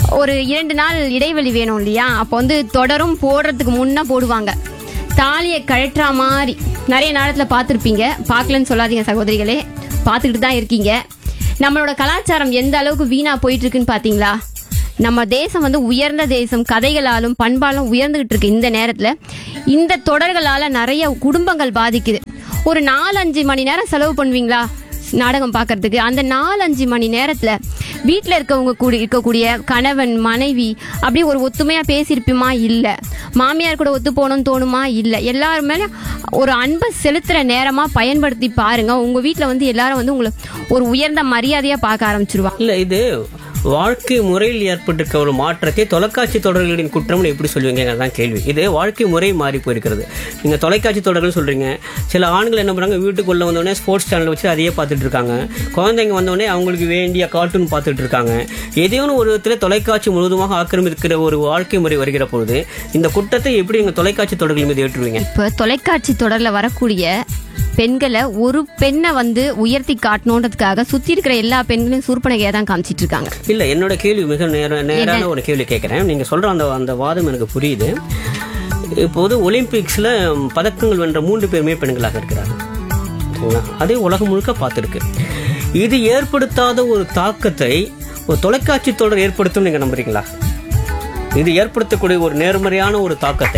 ஒரு இரண்டு நாள் இடைவெளி வேணும் இல்லையா அப்போ வந்து தொடரும் போடுறதுக்கு முன்ன போடுவாங்க தாலியை கழட்டுற மாதிரி நிறைய நேரத்தில் பார்த்துருப்பீங்க பார்க்கலன்னு சொல்லாதீங்க சகோதரிகளே பார்த்துக்கிட்டு தான் இருக்கீங்க நம்மளோட கலாச்சாரம் எந்த அளவுக்கு வீணா போயிட்டு இருக்குன்னு பார்த்தீங்களா நம்ம தேசம் வந்து உயர்ந்த தேசம் கதைகளாலும் பண்பாலும் உயர்ந்துகிட்டு இருக்கு இந்த நேரத்துல இந்த தொடர்களால நிறைய குடும்பங்கள் பாதிக்குது ஒரு நாலஞ்சு மணி நேரம் செலவு பண்ணுவீங்களா நாடகம் பார்க்கறதுக்கு அந்த நாலஞ்சு மணி நேரத்துல வீட்டில் இருக்கவங்க கூடி இருக்கக்கூடிய கணவன் மனைவி அப்படியே ஒரு ஒத்துமையா பேசியிருப்போமா இல்ல மாமியார் கூட ஒத்து போகணும்னு தோணுமா இல்ல எல்லாரும் மேல ஒரு அன்பை செலுத்துற நேரமா பயன்படுத்தி பாருங்க உங்க வீட்டில் வந்து எல்லாரும் வந்து உங்களை ஒரு உயர்ந்த மரியாதையா பார்க்க ஆரம்பிச்சிருவாங்க இல்ல இது வாழ்க்கை முறையில் ஏற்பட்டிருக்க ஒரு மாற்றத்தை தொலைக்காட்சி தொடர்களின் குற்றம்னு எப்படி சொல்லுவீங்க தான் கேள்வி இது வாழ்க்கை முறை மாறி போயிருக்கிறது நீங்க தொலைக்காட்சி தொடர்கள் சொல்றீங்க சில ஆண்கள் என்ன பண்றாங்க வீட்டுக்குள்ள வந்தோடனே ஸ்போர்ட்ஸ் சேனல் வச்சு அதையே பார்த்துட்டு இருக்காங்க குழந்தைங்க வந்தோடனே அவங்களுக்கு வேண்டிய கார்ட்டூன் பார்த்துட்டு இருக்காங்க ஏதேனும் ஒரு விதத்தில் தொலைக்காட்சி முழுவதுமாக ஆக்கிரமிக்கிற ஒரு வாழ்க்கை முறை வருகிற பொழுது இந்த குற்றத்தை எப்படி நீங்க தொலைக்காட்சி தொடர்கள் மீது ஏற்றுவீங்க இப்போ தொலைக்காட்சி தொடர்ல வரக்கூடிய பெண்களை ஒரு பெண்ணை வந்து உயர்த்தி காட்டணுன்றதுக்காக சுத்தி இருக்கிற எல்லா பெண்களையும் சூர்பனகையா தான் காமிச்சிட்டு இருக்காங்க இல்ல என்னோட கேள்வி மிக நேர நேரான ஒரு கேள்வி கேட்கிறேன் நீங்க சொல்ற அந்த அந்த வாதம் எனக்கு புரியுது இப்போது ஒலிம்பிக்ஸ்ல பதக்கங்கள் வென்ற மூன்று பேருமே பெண்களாக இருக்கிறார்கள் சரிங்களா அதே உலகம் முழுக்க பார்த்துருக்கு இது ஏற்படுத்தாத ஒரு தாக்கத்தை ஒரு தொலைக்காட்சி தொடர் ஏற்படுத்தும் நீங்க நம்புறீங்களா இது ஏற்படுத்தக்கூடிய ஒரு நேர்மறையான ஒரு தாக்கத்தை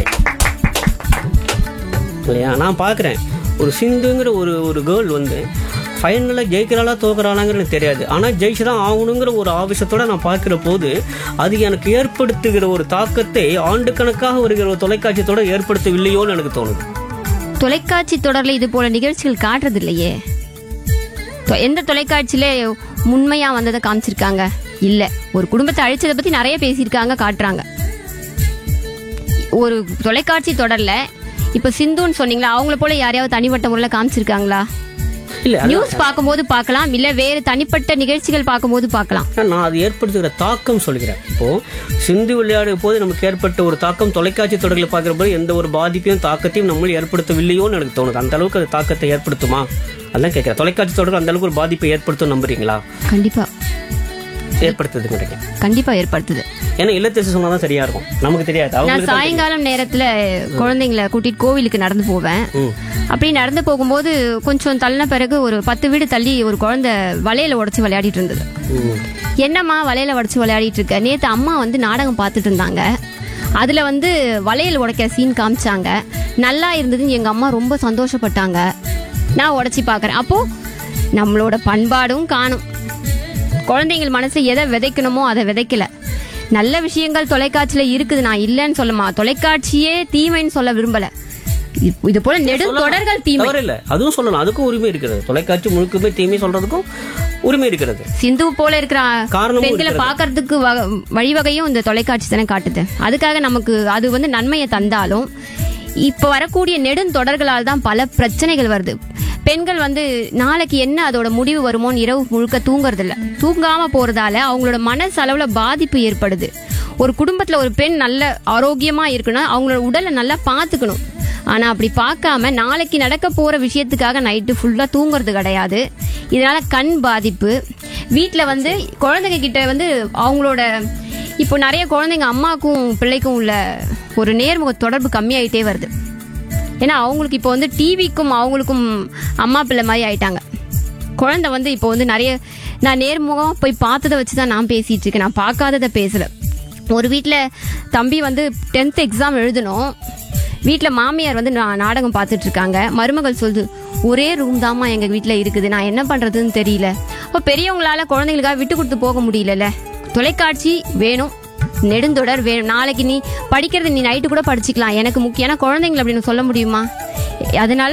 இல்லையா நான் பார்க்குறேன் ஒரு சிந்துங்கிற ஒரு ஒரு கேர்ள் வந்து ஃபைனலில் ஜெயிக்கிறாளா தோக்குறாளாங்கிறது எனக்கு தெரியாது ஆனால் ஜெயிச்சு தான் ஆகணுங்கிற ஒரு ஆவேசத்தோட நான் பார்க்குற போது அது எனக்கு ஏற்படுத்துகிற ஒரு தாக்கத்தை ஆண்டுக்கணக்காக வருகிற ஒரு தொலைக்காட்சி தொடர் ஏற்படுத்தவில்லையோன்னு எனக்கு தோணுது தொலைக்காட்சி தொடர்ல இது போல நிகழ்ச்சிகள் காட்டுறது இல்லையே தொ- எந்த தொலைக்காட்சியில உண்மையா வந்ததை காமிச்சிருக்காங்க இல்ல ஒரு குடும்பத்தை அழிச்சதை பத்தி நிறைய பேசியிருக்காங்க காட்டுறாங்க ஒரு தொலைக்காட்சி தொடர்ல இப்ப சிந்துன்னு சொன்னீங்களா அவங்கள போல யாரையாவது தனிப்பட்ட முறையில் காமிச்சிருக்காங்களா இல்லை நியூஸ் பார்க்கும்போது பார்க்கலாம் இல்ல வேறு தனிப்பட்ட நிகழ்ச்சிகள் பார்க்கும்போது பார்க்கலாம் நான் அது ஏற்படுத்துகிற தாக்கம் சொல்கிறேன் இப்போ சிந்து விளையாடும் போது நமக்கு ஏற்பட்ட ஒரு தாக்கம் தொலைக்காட்சி தொடர்களை பார்க்குற போது எந்த ஒரு பாதிப்பையும் தாக்கத்தையும் நம்ம ஏற்படுத்தவில்லையோன்னு எனக்கு தோணுது அந்த அளவுக்கு அது தாக்கத்தை ஏற்படுத்துமா அதான் கேட்குறேன் தொலைக்காட்சி தொடர்கள் அந்த அளவுக்கு ஒரு பாதிப்பை ஏற்படுத்தும் நம்புறீங்களா கண்டிப்பா ஏற்படுத்துது நினைக்கிறேன் கண்டிப்பா ஏற்படுத்துது ஏன்னா இல்லத்தரசி சொன்னா தான் சரியா இருக்கும் நமக்கு தெரியாது நான் அவங்களுக்கு தான் சாயங்காலம் நேரத்துல குழந்தைங்களை கூட்டிட்டு கோவிலுக்கு நடந்து போவேன் ம். அப்படி நடந்து போகும்போது கொஞ்சம் தள்ளின பிறகு ஒரு பத்து வீடு தள்ளி ஒரு குழந்தை வலையில உடைச்சு விளையாடிட்டு இருந்தது ம். என்னம்மா வலையில உடைச்சு விளையாடிட்டு இருக்க நேத்து அம்மா வந்து நாடகம் பார்த்துட்டு இருந்தாங்க அதுல வந்து வளையல் உடைக்கிற சீன் காமிச்சாங்க நல்லா இருந்ததுன்னு எங்க அம்மா ரொம்ப சந்தோஷப்பட்டாங்க நான் உடைச்சி பார்க்கறேன் அப்போ நம்மளோட பண்பாடும் காணும் குழந்தைங்கள் மனசுல எதை விதைக்கணுமோ அதை விதைக்கல நல்ல விஷயங்கள் தொலைக்காட்சியில இருக்குது நான் இல்லைன்னு சொல்லமா தொலைக்காட்சியே தீமைன்னு சொல்ல விரும்பல இது- இது போல நெடும் தொடர்கள் தீமை தவறு இல்ல அதுவும் சொல்லலாம் அதுக்கும் உரிமை இருக்கிறது தொலைக்காட்சி முழுக்குமே தீமை சொல்றதுக்கும் உரிமை இருக்கிறது சிந்து போல இருக்கிற காரணமும் பெண்களை இருக்கிறது. பார்க்கறதுக்கு வ- வழிவகையும் இந்த தொலைக்காட்சி தானே காட்டுது அதுக்காக நமக்கு அது வந்து நன்மையை தந்தாலும் இப்ப வரக்கூடிய நெடுந்தொடர்களால் தான் பல பிரச்சனைகள் வருது பெண்கள் வந்து நாளைக்கு என்ன அதோட முடிவு வருமோன்னு இரவு முழுக்க தூங்குறது இல்ல தூங்காம போறதால அவங்களோட மனசளவுல பாதிப்பு ஏற்படுது ஒரு குடும்பத்துல ஒரு பெண் நல்ல ஆரோக்கியமா இருக்குன்னா அவங்களோட உடலை நல்லா பாத்துக்கணும் ஆனா அப்படி பார்க்காம நாளைக்கு நடக்க போற விஷயத்துக்காக நைட்டு ஃபுல்லா தூங்குறது கிடையாது இதனால கண் பாதிப்பு வீட்ல வந்து குழந்தைங்க கிட்ட வந்து அவங்களோட இப்போ நிறைய குழந்தைங்க அம்மாக்கும் பிள்ளைக்கும் உள்ள ஒரு நேர்முக தொடர்பு கம்மியாயிட்டே வருது ஏன்னா அவங்களுக்கு இப்போ வந்து டிவிக்கும் அவங்களுக்கும் அம்மா பிள்ளை மாதிரி ஆயிட்டாங்க குழந்தை வந்து இப்போ வந்து நிறைய நான் நேர்முகமா போய் பார்த்ததை வச்சு தான் நான் பேசிட்டு இருக்கேன் நான் பார்க்காததை பேசல ஒரு வீட்டில் தம்பி வந்து டென்த் எக்ஸாம் எழுதணும் வீட்டில் மாமியார் வந்து நான் நாடகம் பார்த்துட்டு இருக்காங்க மருமகள் சொல்லுது ஒரே ரூம் தாம்மா எங்கள் வீட்டில் இருக்குது நான் என்ன பண்ணுறதுன்னு தெரியல அப்போ பெரியவங்களால குழந்தைங்களுக்காக விட்டு கொடுத்து போக முடியலல்ல தொலைக்காட்சி வேணும் நெடுந்தொடர் வேணும் நாளைக்கு நீ படிக்கிறது நீ நைட்டு கூட படிச்சுக்கலாம் எனக்கு முக்கியம் ஏன்னா குழந்தைங்களை அப்படின்னு சொல்ல முடியுமா அதனால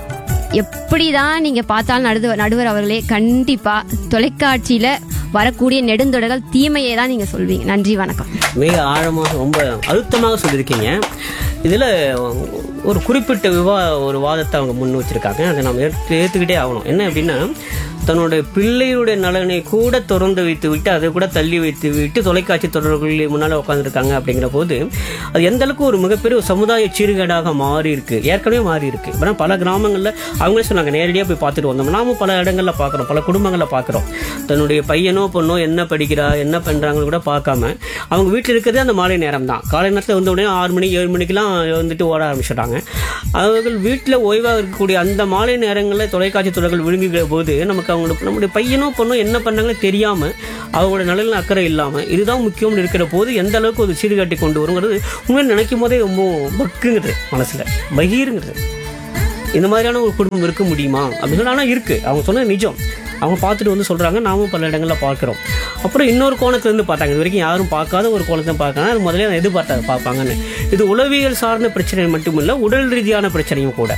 எப்படிதான் நீங்க பார்த்தாலும் நடுவர் நடுவர் அவர்களே கண்டிப்பா தொலைக்காட்சியில வரக்கூடிய நெடுந்தொடர்கள் தீமையை தான் நீங்க சொல்வீங்க நன்றி வணக்கம் மிக ஆழமாக ரொம்ப அழுத்தமாக சொல்லியிருக்கீங்க இதுல ஒரு குறிப்பிட்ட விவா ஒரு வாதத்தை அவங்க முன் வச்சிருக்காங்க அதை நம்ம ஏற்று ஏற்றுக்கிட்டே ஆகணும் என்ன அப்படின்னா தன்னுடைய பிள்ளையுடைய நலனை கூட திறந்து வைத்து விட்டு அதை கூட தள்ளி வைத்து விட்டு தொலைக்காட்சி தொடர்களில் முன்னால் உட்காந்துருக்காங்க அப்படிங்கிற போது அது எந்த அளவுக்கு ஒரு மிகப்பெரிய ஒரு சமுதாய சீர்கேடாக மாறி இருக்கு ஏற்கனவே மாறி இருக்கு இப்போ பல கிராமங்களில் அவங்களே சொன்னாங்க நேரடியாக போய் பார்த்துட்டு வந்தோம் நாமும் பல இடங்களில் பார்க்குறோம் பல குடும்பங்களில் பார்க்குறோம் தன்னுடைய பையனோ பொண்ணோ என்ன படிக்கிறா என்ன பண்ணுறாங்கன்னு கூட பார்க்காம அவங்க வீட்டில் இருக்கிறதே அந்த மாலை நேரம் தான் காலை நேரத்தில் வந்த உடனே ஆறு மணி ஏழு மணிக்கெல்லாம் வந்துட்டு ஓட ஆரம்பிச்சிடுறாங்க அவர்கள் வீட்டில் ஓய்வாக இருக்கக்கூடிய அந்த மாலை நேரங்களில் தொலைக்காட்சி தொடர்கள் விழுங்குகிற போது நமக்கு அவங்களுக்கு நம்முடைய பையனோ பொண்ணோ என்ன பண்ணாங்களோ தெரியாமல் அவங்களோட நலனில் அக்கறை இல்லாமல் இதுதான் முக்கியம்னு இருக்கிற போது எந்த அளவுக்கு ஒரு சீர்காட்டி கொண்டு வருங்கிறது உண்மையை நினைக்கும் போதே ரொம்ப பக்குங்கிறது மனசில் பகீருங்கிறது இந்த மாதிரியான ஒரு குடும்பம் இருக்க முடியுமா அப்படின்னு சொல்லி ஆனால் இருக்குது அவங்க சொன்னது நிஜம் அவங்க பார்த்துட்டு வந்து சொல்கிறாங்க நாமும் பல இடங்களில் பார்க்குறோம் அப்புறம் இன்னொரு கோணத்துலேருந்து பார்த்தாங்க இது வரைக்கும் யாரும் பார்க்காத ஒரு கோணத்தை பார்க்காங்க அது முதல்ல அதை எதிர்பார்த்தா பார்ப்பாங்கன்னு இது உளவியல் சார்ந்த பிரச்சனை மட்டுமில்லை உடல் ரீதியான பிரச்சனையும் கூட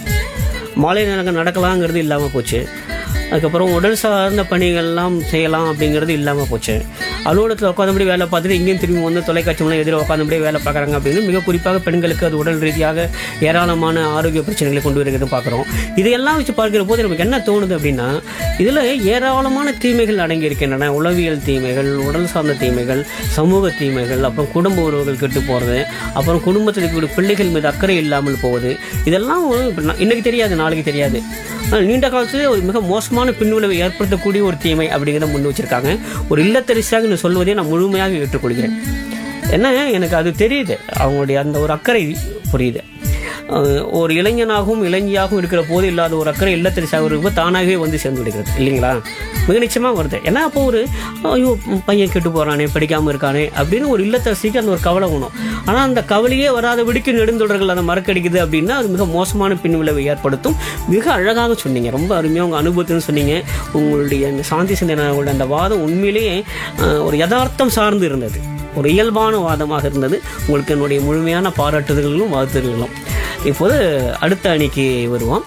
மாலை நேரங்கள் நடக்கலாங்கிறது இல்லாமல் போச்சு அதுக்கப்புறம் உடல் சார்ந்த பணிகள்லாம் செய்யலாம் அப்படிங்கிறது இல்லாமல் போச்சு அலுவலகத்தில் உட்காந்தபடி வேலை பார்த்துட்டு இங்கேயும் திரும்பி வந்து தொலைக்காட்சி மூலம் எதிர உட்காந்தபடி வேலை பார்க்குறாங்க அப்படின்னு மிக குறிப்பாக பெண்களுக்கு அது உடல் ரீதியாக ஏராளமான ஆரோக்கிய பிரச்சனைகளை கொண்டு வருகிறது பார்க்குறோம் இதையெல்லாம் வச்சு பார்க்கிற போது நமக்கு என்ன தோணுது அப்படின்னா இதில் ஏராளமான தீமைகள் அடங்கி இருக்கின்றன உளவியல் தீமைகள் உடல் சார்ந்த தீமைகள் சமூக தீமைகள் அப்புறம் குடும்ப உறவுகள் கெட்டு போகிறது அப்புறம் குடும்பத்தில் இருக்கக்கூடிய பிள்ளைகள் மீது அக்கறை இல்லாமல் போவது இதெல்லாம் இப்ப நா- இன்னைக்கு தெரியாது நாளைக்கு தெரியாது ஆனால் நீண்ட காலத்திலே ஒரு மிக மோசமான பின்விளைவை ஏற்படுத்தக்கூடிய ஒரு தீமை அப்படிங்கிறத முன் வச்சிருக்காங்க ஒரு இல்லத்தரசியாக நான் சொல்வதை நான் முழுமையாக ஏற்றுக்கொள்கிறேன் என்ன எனக்கு அது தெரியுது அவங்களுடைய அந்த ஒரு அக்கறை புரியுது அஹ் ஒரு இளைஞனாகவும் இளைஞியாகவும் இருக்கிற போது இல்லாத ஒரு அக்கறை இல்லத்தரசியாக இருக்கும் தானாகவே வந்து சேர்ந்து விடுகிறது இல்லைங்களா மிக நிச்சயமாக வருது ஏன்னா அப்போ ஒரு ஐயோ பையன் கெட்டு போகிறானே படிக்காமல் இருக்கானே அப்படின்னு ஒரு இல்லத்தரசிக்கு அந்த ஒரு கவலை வேணும் ஆனால் அந்த கவலையே வராதபடிக்கு நெடுந்தொடர்கள் அதை மறக்கடிக்குது அப்படின்னா அது மிக மோசமான பின்விளைவை ஏற்படுத்தும் மிக அழகாக சொன்னீங்க ரொம்ப அருமையாக உங்கள் அனுபவத்தில் சொன்னீங்க உங்களுடைய அந்த சாந்தி சிந்தனையோட அந்த வாதம் உண்மையிலேயே அஹ், ஒரு யதார்த்தம் சார்ந்து இருந்தது ஒரு இயல்பான வாதமாக இருந்தது உங்களுக்கு என்னுடைய முழுமையான பாராட்டுதல்களும் வாழ்த்துதல்களும் இப்போது அடுத்த அணிக்கு வருவோம்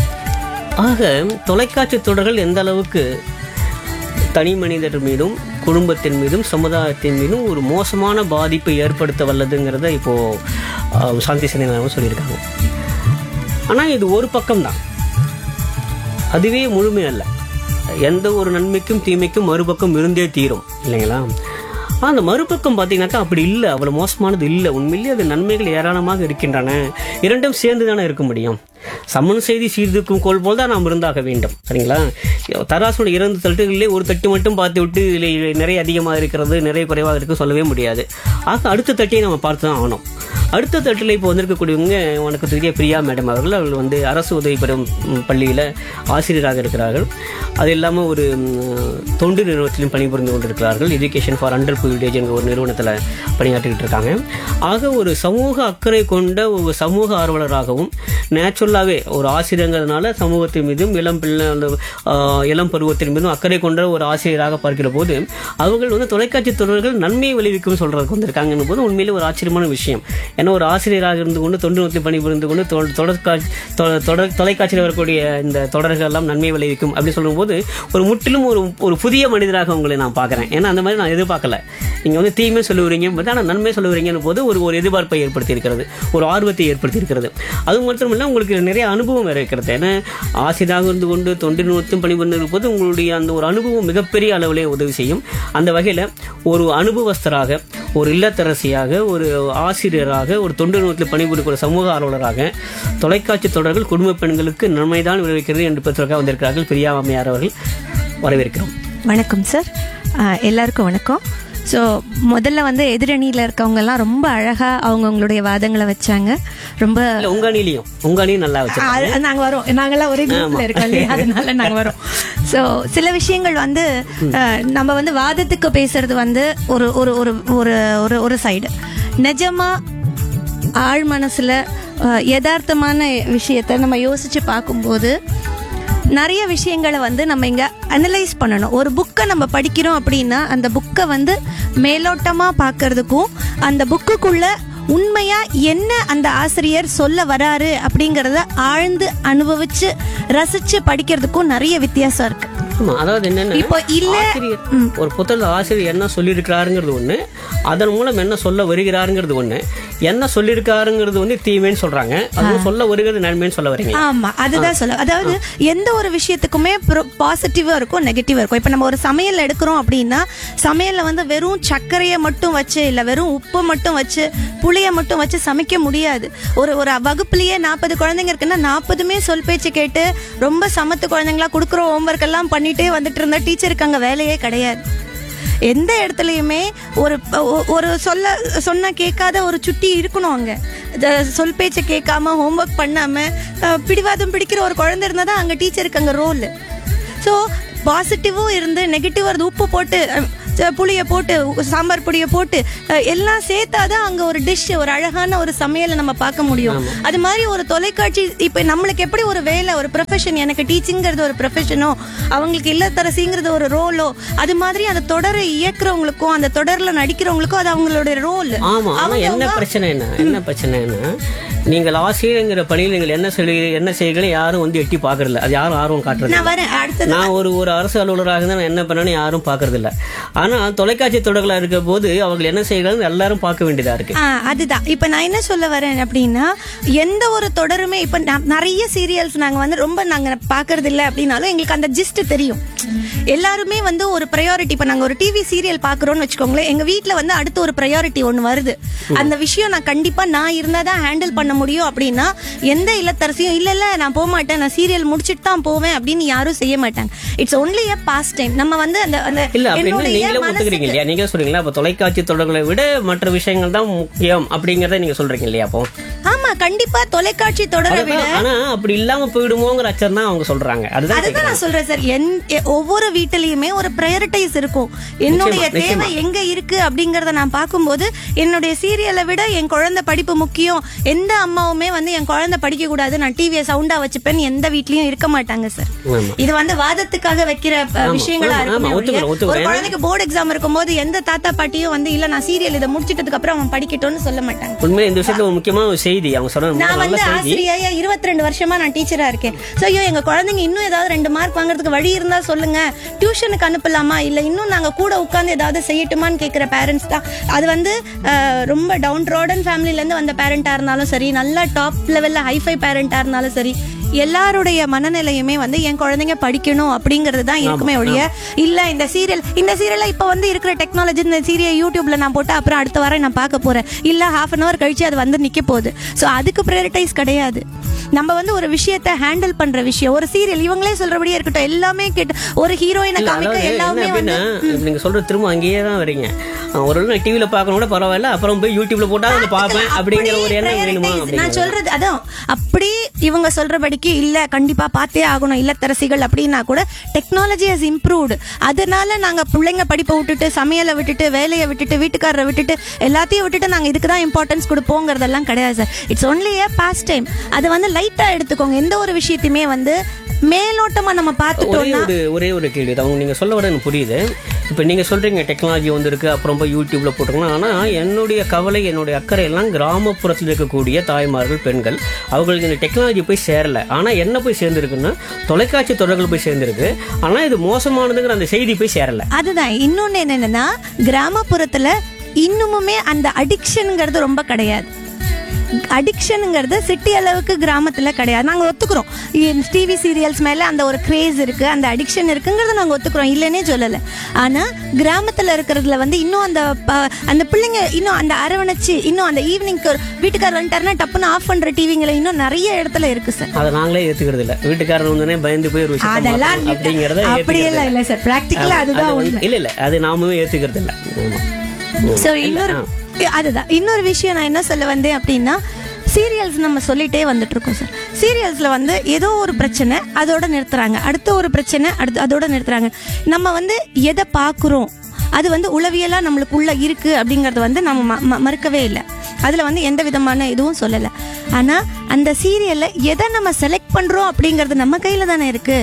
ஆக தொலைக்காட்சி தொடர்கள் எந்த அளவுக்கு தனி மனிதர் மீதும் குடும்பத்தின் மீதும் சமுதாயத்தின் மீதும் ஒரு மோசமான பாதிப்பை ஏற்படுத்த வல்லதுங்கிறத இப்போ அஹ், சாந்தி சினிமாவும் சொல்லியிருக்காங்க ஆனால் இது ஒரு பக்கம்தான் அதுவே முழுமை அல்ல எந்த ஒரு நன்மைக்கும் தீமைக்கும் மறுபக்கம் இருந்தே தீரும் இல்லைங்களா ஆனா, அந்த மறுபக்கம் பார்த்தீங்கன்னாக்கா அப்படி இல்லை அவ்வளோ மோசமானது இல்லை உண்மையிலேயே அது நன்மைகள் ஏராளமாக இருக்கின்றன இரண்டும் சேர்ந்து தானே இருக்க முடியும் சமன் செய்தி சீர்தூக்கும் கோல் போல் தான் நாம் இருந்தாக வேண்டும் சரிங்களா தராசுடைய இரண்டு தட்டுகளிலே ஒரு தட்டு மட்டும் பார்த்து விட்டு இதில் நிறைய அதிகமாக இருக்கிறது நிறைய குறைவாக இருக்கு சொல்லவே முடியாது ஆக அடுத்த தட்டையை நம்ம பார்த்து தான் ஆகணும் அடுத்த தட்டில் இப்போ வந்திருக்கக்கூடியவங்க உனக்கு தெரிய பிரியா மேடம் அவர்கள் அவர்கள் வந்து அரசு உதவி பெறும் ம், பள்ளியில் ஆசிரியராக இருக்கிறார்கள் அது இல்லாமல் ஒரு ம், தொண்டு நிறுவனத்திலும் பணிபுரிந்து கொண்டிருக்கிறார்கள் எஜுகேஷன் ஃபார் அண்டர் ப்ரிவிலேஜ் என்ற ஒரு நிறுவனத்தில் பணியாற்றிக்கிட்டு இருக்காங்க ஆக ஒரு சமூக அக்கறை கொண்ட ஒரு சமூக ஆர்வலராகவும் நேச்சுரலாகவே ஒரு ஆசிரியங்கிறதுனால சமூகத்தின் மீதும் இளம் பிள்ளை அந்த ஆ, இளம் பருவத்தின் மீதும் அக்கறை கொண்ட ஒரு ஆசிரியராக பார்க்கிற போது அவர்கள் வந்து தொலைக்காட்சி தொடர்கள் நன்மையை விளைவிக்கும் சொல்றதுக்கு வந்திருக்காங்கன்னு போது உண்மையிலே ஒரு ஆச்சரியமான விஷயம் ஏன்னா ஒரு ஆசிரியராக இருந்து கொண்டு தொண்டு நூற்றி பணிபுரிந்து கொண்டு தொ- தொடர்காட்சி தொ- தொடர் தொலைக்காட்சியில் வரக்கூடிய இந்த தொடர்கள் எல்லாம் நன்மை விளைவிக்கும் அப்படி சொல்லும்போது ஒரு முற்றிலும் ஒரு ஒரு புதிய மனிதராக உங்களை நான் பார்க்குறேன் ஏன்னா அந்த மாதிரி நான் எதிர்பார்க்கல நீங்கள் வந்து தீமை சொல்லுவீங்க ஆனால் நன்மை சொல்லுவீங்கன்னு போது ஒரு ஒரு எதிர்பார்ப்பை ஏற்படுத்தி இருக்கிறது ஒரு ஆர்வத்தை ஏற்படுத்தி இருக்கிறது அது மட்டுமல்ல உங்களுக்கு நிறைய அனுபவம் வேற இருக்கிறது ஏன்னா ஆசிரியராக இருந்து கொண்டு தொண்டு நிறுவனத்தும் பணிபுரிந்து போது உங்களுடைய அந்த ஒரு அனுபவம் மிகப்பெரிய அளவிலே உதவி செய்யும் அந்த வகையில் ஒரு அனுபவஸ்தராக ஒரு இல்லத்தரசியாக ஒரு ஆசிரியராக ஒரு தொண்டு நிறுவனத்தில் பணிபுரிக்கிற சமூக ஆர்வலராக தொலைக்காட்சி தொடர்கள் குடும்ப பெண்களுக்கு நன்மைதான் விளைவிக்கிறது என்று பெற்றோருக்காக வந்திருக்கிறார்கள் பிரியா அம்மையார் அவர்கள் வரவேற்கிறோம் வணக்கம் சார் ஆஹ் எல்லாருக்கும் வணக்கம் ஸோ முதல்ல வந்து எதிரணியில் இருக்கவங்கெல்லாம் ரொம்ப அழகாக அவங்கவுங்களுடைய வாதங்களை வச்சாங்க ரொம்ப இல்ல உங்க அணிலையும் உங்க அணியும் நல்லா வச்சிருக்காங்க நாங்கள் வரோம் நாங்கெல்லாம் ஒரே குரூப்ல இருக்கோம் இல்லையா அதனால நாங்கள் வரோம் ஸோ சில விஷயங்கள் வந்து ஆஹ் நம்ம வந்து வாதத்துக்கு பேசுறது வந்து ஒரு ஒரு ஒரு ஒரு ஒரு ஒரு சைடு நிஜமா ஆழ் மனசுல ஆஹ் யதார்த்தமான விஷயத்த நம்ம யோசிச்சு பார்க்கும்போது நிறைய விஷயங்களை வந்து நம்ம இங்க அனலைஸ் பண்ணணும் ஒரு புக்கை நம்ம படிக்கிறோம் அப்படின்னா அந்த புக்கை வந்து மேலோட்டமா பார்க்கறதுக்கும் அந்த புக்குக்குள்ள உண்மையா என்ன அந்த ஆசிரியர் சொல்ல வராரு அப்படிங்கறத ஆழ்ந்து அனுபவிச்சு ரசிச்சு படிக்கிறதுக்கும் நிறைய வித்தியாசம் இருக்கு ஆமா அதாவது என்னன்னா இப்போ இல்ல ஆசிரியர் ஒரு புத்தகத்தில் ஆசிரியர் என்ன சொல்லியிருக்கிறாருங்கிறது ஒண்ணு அதன் மூலம் என்ன சொல்ல வருகிறாருங்கிறது ஒண்ணு என்ன சொல்லியிருக்காருங்கிறது வந்து தீமைன்னு சொல்றாங்க அதுவும் சொல்ல வருகிறது நன்மைன்னு சொல்ல வரீங்க ஆமா அதுதான் சொல்ல அதாவது எந்த ஒரு விஷயத்துக்குமே பாசிட்டிவா இருக்கும் நெகட்டிவா இருக்கும் இப்ப நம்ம ஒரு சமையல் எடுக்கிறோம் அப்படின்னா சமையல்ல வந்து வெறும் சர்க்கரையை மட்டும் வச்சு இல்ல வெறும் உப்பு மட்டும் வச்சு புளிய மட்டும் வச்சு சமைக்க முடியாது ஒரு ஒரு வகுப்புலயே நாற்பது குழந்தைங்க இருக்குன்னா நாற்பதுமே சொல் பேச்சு கேட்டு ரொம்ப சமத்து குழந்தைங்களா கொடுக்குற ஹோம்ஒர்க் எல்லாம் பண்ணிட்டே வந்துட்டு இருந்த டீச்சருக்கு அங்க வேலையே கிடையாது எந்த இடத்துலயுமே ஒரு ஒ- ஒரு சொல்ல சொன்ன கேட்காத ஒரு சுட்டி இருக்கணும் அங்க ஜ- சொல் பேச்சை கேட்காம ஹோம்ஒர்க் பண்ணாம அஹ், பிடிவாதம் பிடிக்கிற ஒரு குழந்தை இருந்தா தான் அங்க டீச்சருக்கு அங்க ரோல் ஸோ பாசிட்டிவும் இருந்து நெகட்டிவ் வருது உப்பு போட்டு அஹ், ச- புளிய போட்டு உ- சாம்பார் பொடியை போட்டு அஹ், எல்லாம் சேர்த்தாதான் அங்க ஒரு டிஷ் ஒரு அழகான ஒரு சமையலை நம்ம பார்க்க முடியும் அது மாதிரி ஒரு தொலைக்காட்சி இப்ப நம்மளுக்கு எப்படி ஒரு வேலை ஒரு ப்ரொஃபஷன் எனக்கு டீச்சிங்கிறது ஒரு ப்ரொஃபஷனோ அவங்களுக்கு இல்லத்தரசிங்கிறது ஒரு ரோலோ அது மாதிரி அந்த தொடரை இயக்குறவங்களுக்கும் அந்த தொடர்ல நடிக்கிறவங்களுக்கும் அது அவங்களோட ரோல் ஆமா ஆனா என்ன பிரச்சனை என்ன என்ன பிரச்சனைன்னா நீங்கள் ஆசிரியங்கிற பணியில் நீங்கள் என்ன சொல்லி என்ன செய்கிறீங்க யாரும் வந்து எட்டி பாக்குறதில்ல அது யாரும் ஆர்வம் காட்டுறது நான் வரேன் அடுத்தது நான் ஒரு ஒரு அரசு அலுவலராக இருந்தா நான் என்ன பண்ணேன்னு யாரும் பாக்குறது இல்ல ஆனா தொலைக்காட்சி தொடர்களா இருக்க போது அவங்க என்ன செய்கிறாங்க எல்லாரும் பார்க்க வேண்டியதா இருக்கு ஆ, அதுதான் இப்ப நான் என்ன சொல்ல வரேன் அப்படின்னா எந்த ஒரு தொடருமே இப்ப ந- நிறைய சீரியல்ஸ் நாங்க வந்து ரொம்ப நாங்க பாக்குறது இல்ல அப்படின்னாலும் எங்களுக்கு அந்த ஜிஸ்ட் தெரியும் எல்லாருமே வந்து ஒரு ப்ரையாரிட்டி இப்ப நாங்க ஒரு டிவி சீரியல் பாக்குறோம்னு வச்சுக்கோங்களேன் எங்க வீட்ல வந்து அடுத்து ஒரு ப்ரையாரிட்டி ஒன்னு வருது அந்த விஷயம் நான் கண்டிப்பா நான் இருந்தா தான் ஹேண்டில் பண்ண முடியும் அப்படின்னா எந்த இல்லத்தரசியும் இல்ல இல்ல நான் போக மாட்டேன் நான் சீரியல் முடிச்சிட்டு தான் போவேன் அப்படின்னு யாரும் செய்ய மாட்டாங்க it's only a pass time நம்ம வந்து அந்த அந்த இல்ல அப்படின்னு என்னுடைய நீங்களே மனசுக்கு- ஒத்துக்கிறீங்க இல்லையா நீங்க சொல்றீங்களா அப்ப தொலைக்காட்சி தொடர்களை விட மற்ற விஷயங்கள் தான் முக்கியம் அப்படிங்கறத நீங்க சொல்றீங்க இல்லையா அப்போ ஆமா கண்டிப்பா தொலைக்காட்சி தொடரை விட அதுதான், ஆனா அப்படி இல்லாம போயிடுமோங்கிற அச்சம் தான் அவங்க சொல்றாங்க அதுதான் அதுதான் நான் சொல்றேன் சார் என்- எ- ஒவ்வொரு வீட்டிலயுமே ஒரு ப்ரையாரிட்டைஸ் இருக்கும் என்னுடைய நிச்சயமா, தேவை எங்க இருக்கு அப்படிங்கறத நான் பார்க்கும்போது என்னுடைய சீரியலை விட என் குழந்தை படிப்பு முக்கியம் எந்த அம்மாவுமே வந்து என் குழந்தை படிக்க கூடாது நான் டிவியை சவுண்டா வச்சுப்பேன் எந்த வீட்லயும் இருக்க மாட்டாங்க சார் ஆமா. இது வந்து வாதத்துக்காக வைக்கிற அஹ், விஷயங்களா ஆமா, இருக்குமே ஆமா, ஒழிய, ஒத்துக்கிறேன், ஒரு ஒத்துக்கிறேன். குழந்தைக்கு போர்டு எக்ஸாம் இருக்கும்போது எந்த தாத்தா பாட்டியும் வந்து இல்ல நான் சீரியல் இதை முடிச்சிட்டதுக்கு அப்புறம் அவன் படிக்கட்டும்னு சொல்ல மாட்டாங்க உண்மையில இந்த விஷயத்துல ஒரு முக்கியமான ஒரு செய்தி அவங்க சொன்ன நான் நல்ல வந்து செய்தி ஆசிரியா இருபத்தி ரெண்டு வருஷமா நான் டீச்சரா இருக்கேன் சோ ஐயோ எங்க குழந்தைங்க இன்னும் ஏதாவது ரெண்டு மார்க் வாங்குறதுக்கு வழி இருந்தா சொல்லுங்க டியூஷனுக்கு அனுப்பலாமா இல்ல இன்னும் நாங்க கூட உட்கார்ந்து ஏதாவது செய்யட்டுமான்னு கேக்குற பேரண்ட்ஸ் தான் அது வந்து அஹ், ரொம்ப டவுன் ரோடன் ஃபேமிலில இருந்து வந்த பேரண்டா இருந்தாலும் சரி நல்ல டாப் லெவல்ல ஹைஃபை பேரண்டா இருந்தாலும் சரி எல்லாருடைய மனநிலையுமே வந்து என் குழந்தைங்க படிக்கணும் அப்படிங்கிறது தான் இருக்குமே ஒழிய இல்ல இந்த சீரியல் இந்த சீரியல்ல இப்ப வந்து இருக்கிற டெக்னாலஜி இந்த சீரியல் யூடியூப்ல நான் போட்டு அப்புறம் அடுத்த வாரம் நான் பார்க்க போறேன் இல்ல ஹாஃப் அன் அவர் கழிச்சு அது வந்து நிக்க போகுது சோ அதுக்கு ப்ரையாரிட்டைஸ் கிடையாது நம்ம வந்து ஒரு விஷயத்தை ஹேண்டில் பண்ற விஷயம் ஒரு சீரியல் இவங்களே சொல்றபடியே இருக்கட்டும் எல்லாமே கேட்டு ஒரு ஹீரோயினை இல்ல, காமிக்க அதாவது என்ன எல்லாமே வந்து அப்படின்னா நீங்க சொல்றது திரும்ப அங்கேயே தான் வரீங்க அஹ் ஒரு நான் டிவில பார்க்கணும் கூட பரவாயில்ல அப்புறம் போய் யூடியூப்ல போட்டா அதை பார்ப்பேன் அப்படிங்கிற ஒரு எண்ணம் வேணுமா prioritize. நான் அப்படிங்கிற சொல்றது அதான் அப்படி இவங்க சொல்றபடிக்கு இல்ல கண்டிப்பா பார்த்தே ஆகணும் இல்லத்தரசிகள் அப்படின்னா கூட டெக்னாலஜி ஹஸ் இம்ப்ரூவ்டு அதனால நாங்க பிள்ளைங்க படிப்பை விட்டுட்டு சமையலை விட்டுட்டு வேலையை விட்டுட்டு வீட்டுக்காரரை விட்டுட்டு எல்லாத்தையும் விட்டுட்டு நாங்க இதுக்கு தான் இம்பார்ட்டன்ஸ் கொடுப்போங்கிறதெல்லாம் கிடையாது sir it's only a pass time அதை வந்து லைட்டா எடுத்துக்கோங்க எந்த ஒரு விஷயத்தையுமே வந்து மேலோட்டமா நம்ம ஒரே பார்த்துட்டோம்னா ஒரு ஒரே ஒரு கேள்வி தான் அவங்க நீங்க சொல்ல வர எனக்கு புரியுது இப்போ நீங்க சொல்றீங்க டெக்னாலஜி வந்திருக்கு அப்புறம் போய் யூடியூப்ல போட்டுருக்கணும் ஆனா என்னுடைய கவலை என்னுடைய அக்கறை எல்லாம் கிராமப்புறத்தில் இருக்கக்கூடிய தாய்மார்கள் பெண்கள் அவங்களுக்கு இந்த டெக்னாலஜி போய் சேரல ஆனா என்ன போய் சேர்ந்துருக்குன்னா தொலைக்காட்சி தொடர்கள் போய் சேர்ந்துருக்கு ஆனா இது மோசமானதுங்கிற அந்த செய்தி போய் சேரல அதுதான் இன்னொன்னு என்னன்னா கிராமப்புறத்துல இன்னுமுமே அந்த அடிக்ஷனுங்கிறது ரொம்ப கிடையாது அடிக்ஷனுங்கிறது சிட்டி அளவுக்கு கிராமத்துல கிடையாது நாங்க ஒத்துக்கிறோம் டிவி சீரியல்ஸ் மேல அந்த ஒரு கிரேஸ் இருக்கு அந்த அடிக்ஷன் இருக்குங்கிறத நாங்க ஒத்துக்கிறோம் இல்லைன்னே சொல்லல ஆனா கிராமத்துல இருக்கிறதுல வந்து இன்னும் அந்த ப- அந்த பிள்ளைங்க இன்னும் அந்த அரவணைச்சு இன்னும் அந்த ஈவினிங்க்கு வீட்டுக்காரர் வந்துட்டாருன்னா டப்புன்னு ஆஃப் பண்ற டிவிங்கள இன்னும் நிறைய இடத்துல இருக்கு சார் அதை நாங்களே ஏத்துக்கிறது இல்ல வீட்டுக்காரன் வந்தோடனே பயந்து போய் ஒரு விஷயத்தை அதெல்லாம் மாத்தணும் அப்படிங்கறத அப்படியெல்லாம் இல்ல சார் பிராக்டிக்கலா அதுதான் அது உண்மை வந்து- இல்ல இல்ல அது நாமும் ஏத்துக்கிறது இல்ல ஆமா சோ இன்னொரு அதுதான் இன்னொரு விஷயம் நான் என்ன சொல்ல வந்தேன் அப்படின்னா சீரியல்ஸ் நம்ம சொல்லிட்டே வந்துட்டு இருக்கோம் சார் சீரியல்ஸ்ல வந்து ஏதோ ஒரு பிரச்சனை அதோட நிறுத்துறாங்க அடுத்த ஒரு பிரச்சனை அடுத்து அதோட நிறுத்துறாங்க நம்ம வந்து எதை பார்க்குறோம் அது வந்து உளவியலா நம்மளுக்குள்ள இருக்கு அப்படிங்கறது வந்து நம்ம ம- ம- மறுக்கவே இல்லை அதுல வந்து எந்த விதமான இதுவும் சொல்லல ஆனா அந்த சீரியல்ல எதை நம்ம செலக்ட் பண்றோம் அப்படிங்கறது நம்ம கையில தானே இருக்கு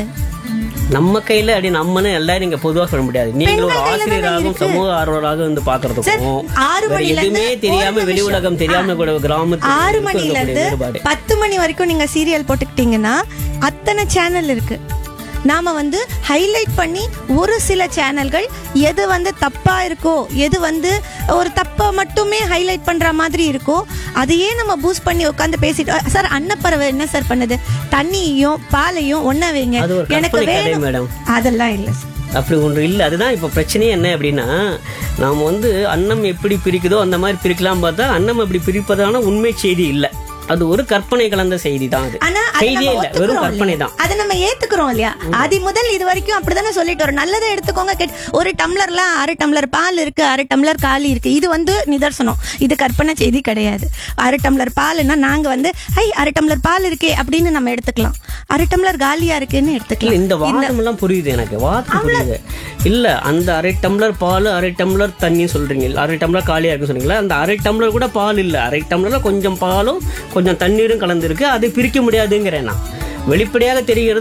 நம்ம கையில அப்படி நம்மன்னு எல்லாரும் நீங்க பொதுவா சொல்ல முடியாது நீங்க ஒரு பெண்கள் கையில தானே ஆசிரியராகவும் இருக்கு. சமூக ஆர்வலராக வந்து பாக்குறதுக்கும் ஆறு வேற மணில எதுவுமே இருந்து தெரியாம ஒரு வெளி நிமிஷம். உலகம் தெரியாம கூட கிராமத்துல ஆறு இருக்கக்கூடிய மணில இருந்து வேறுபாடு பத்து மணி வரைக்கும் நீங்க சீரியல் போட்டுக்கிட்டீங்கன்னா அத்தனை சேனல் இருக்கு நாம வந்து ஹைலைட் பண்ணி ஒரு சில சேனல்கள் எது வந்து தப்பா இருக்கோ எது வந்து ஒரு தப்பை மட்டுமே ஹைலைட் பண்ற மாதிரி இருக்கோ அதையே நம்ம பூஸ்ட் பண்ணி உட்காந்து பேசிட்டு சார் அன்னப்பறவை என்ன சார் பண்ணுது தண்ணியையும் பாலையும் ஒண்ணா வைங்க அது ஒரு எனக்கு கற்பனை கதை, வேணும் மேடம். அதெல்லாம் இல்லை சார் அப்படி ஒன்று இல்லை அதுதான் இப்போ பிரச்சனையே என்ன அப்படின்னா நாம் வந்து அன்னம் எப்படி பிரிக்குதோ அந்த மாதிரி பிரிக்கலாம் பார்த்தா அன்னம் அப்படி பிரிப்பதான உண்மை செய்தி இல்லை அது ஒரு கற்பனை கலந்த செய்தி தான் அது ஆனா அதை செய்தியே நம்ம இல்லை வெறும் ஒத்துக்கிறோம் கற்பனை இல்லையா? தான் அதை நம்ம ஏத்துக்கிறோம் இல்லையா ஆதி முதல் இது வரைக்கும் அப்படிதானே சொல்லிட்டு வரோம் நல்லதை எடுத்துக்கோங்க கெட் ஒரு டம்ளர்ல அரை டம்ளர் பால் இருக்கு அரை டம்ளர் காலி இருக்கு இது வந்து நிதர்சனம் இது கற்பனை செய்தி கிடையாது அரை டம்ளர் பால்னா நாங்க வந்து ஐ அரை டம்ளர் பால் இருக்கே அப்படின்னு நம்ம எடுத்துக்கலாம் அரை டம்ளர் காலியா இருக்குன்னு இல்ல எடுத்துக்கலாம் இந்த வாதம் எல்லாம் புரியுது எனக்கு வாதம் புரியுது இல்ல அந்த அரை டம்ளர் பால் அரை டம்ளர் தண்ணி சொல்றீங்க இல்ல, அரை டம்ளர் காலியா இருக்கு சொன்னீங்களா அந்த அரை டம்ளர் கூட பால் இல்ல அரை டம்ளர்ல கொஞ்சம் பாலும் கொஞ்சம் தண்ணீரும் கலந்துருக்கு அதை பிரிக்க முடியாதுங்கிறேன் நான் வெளிப்படையாக தெரிகிறது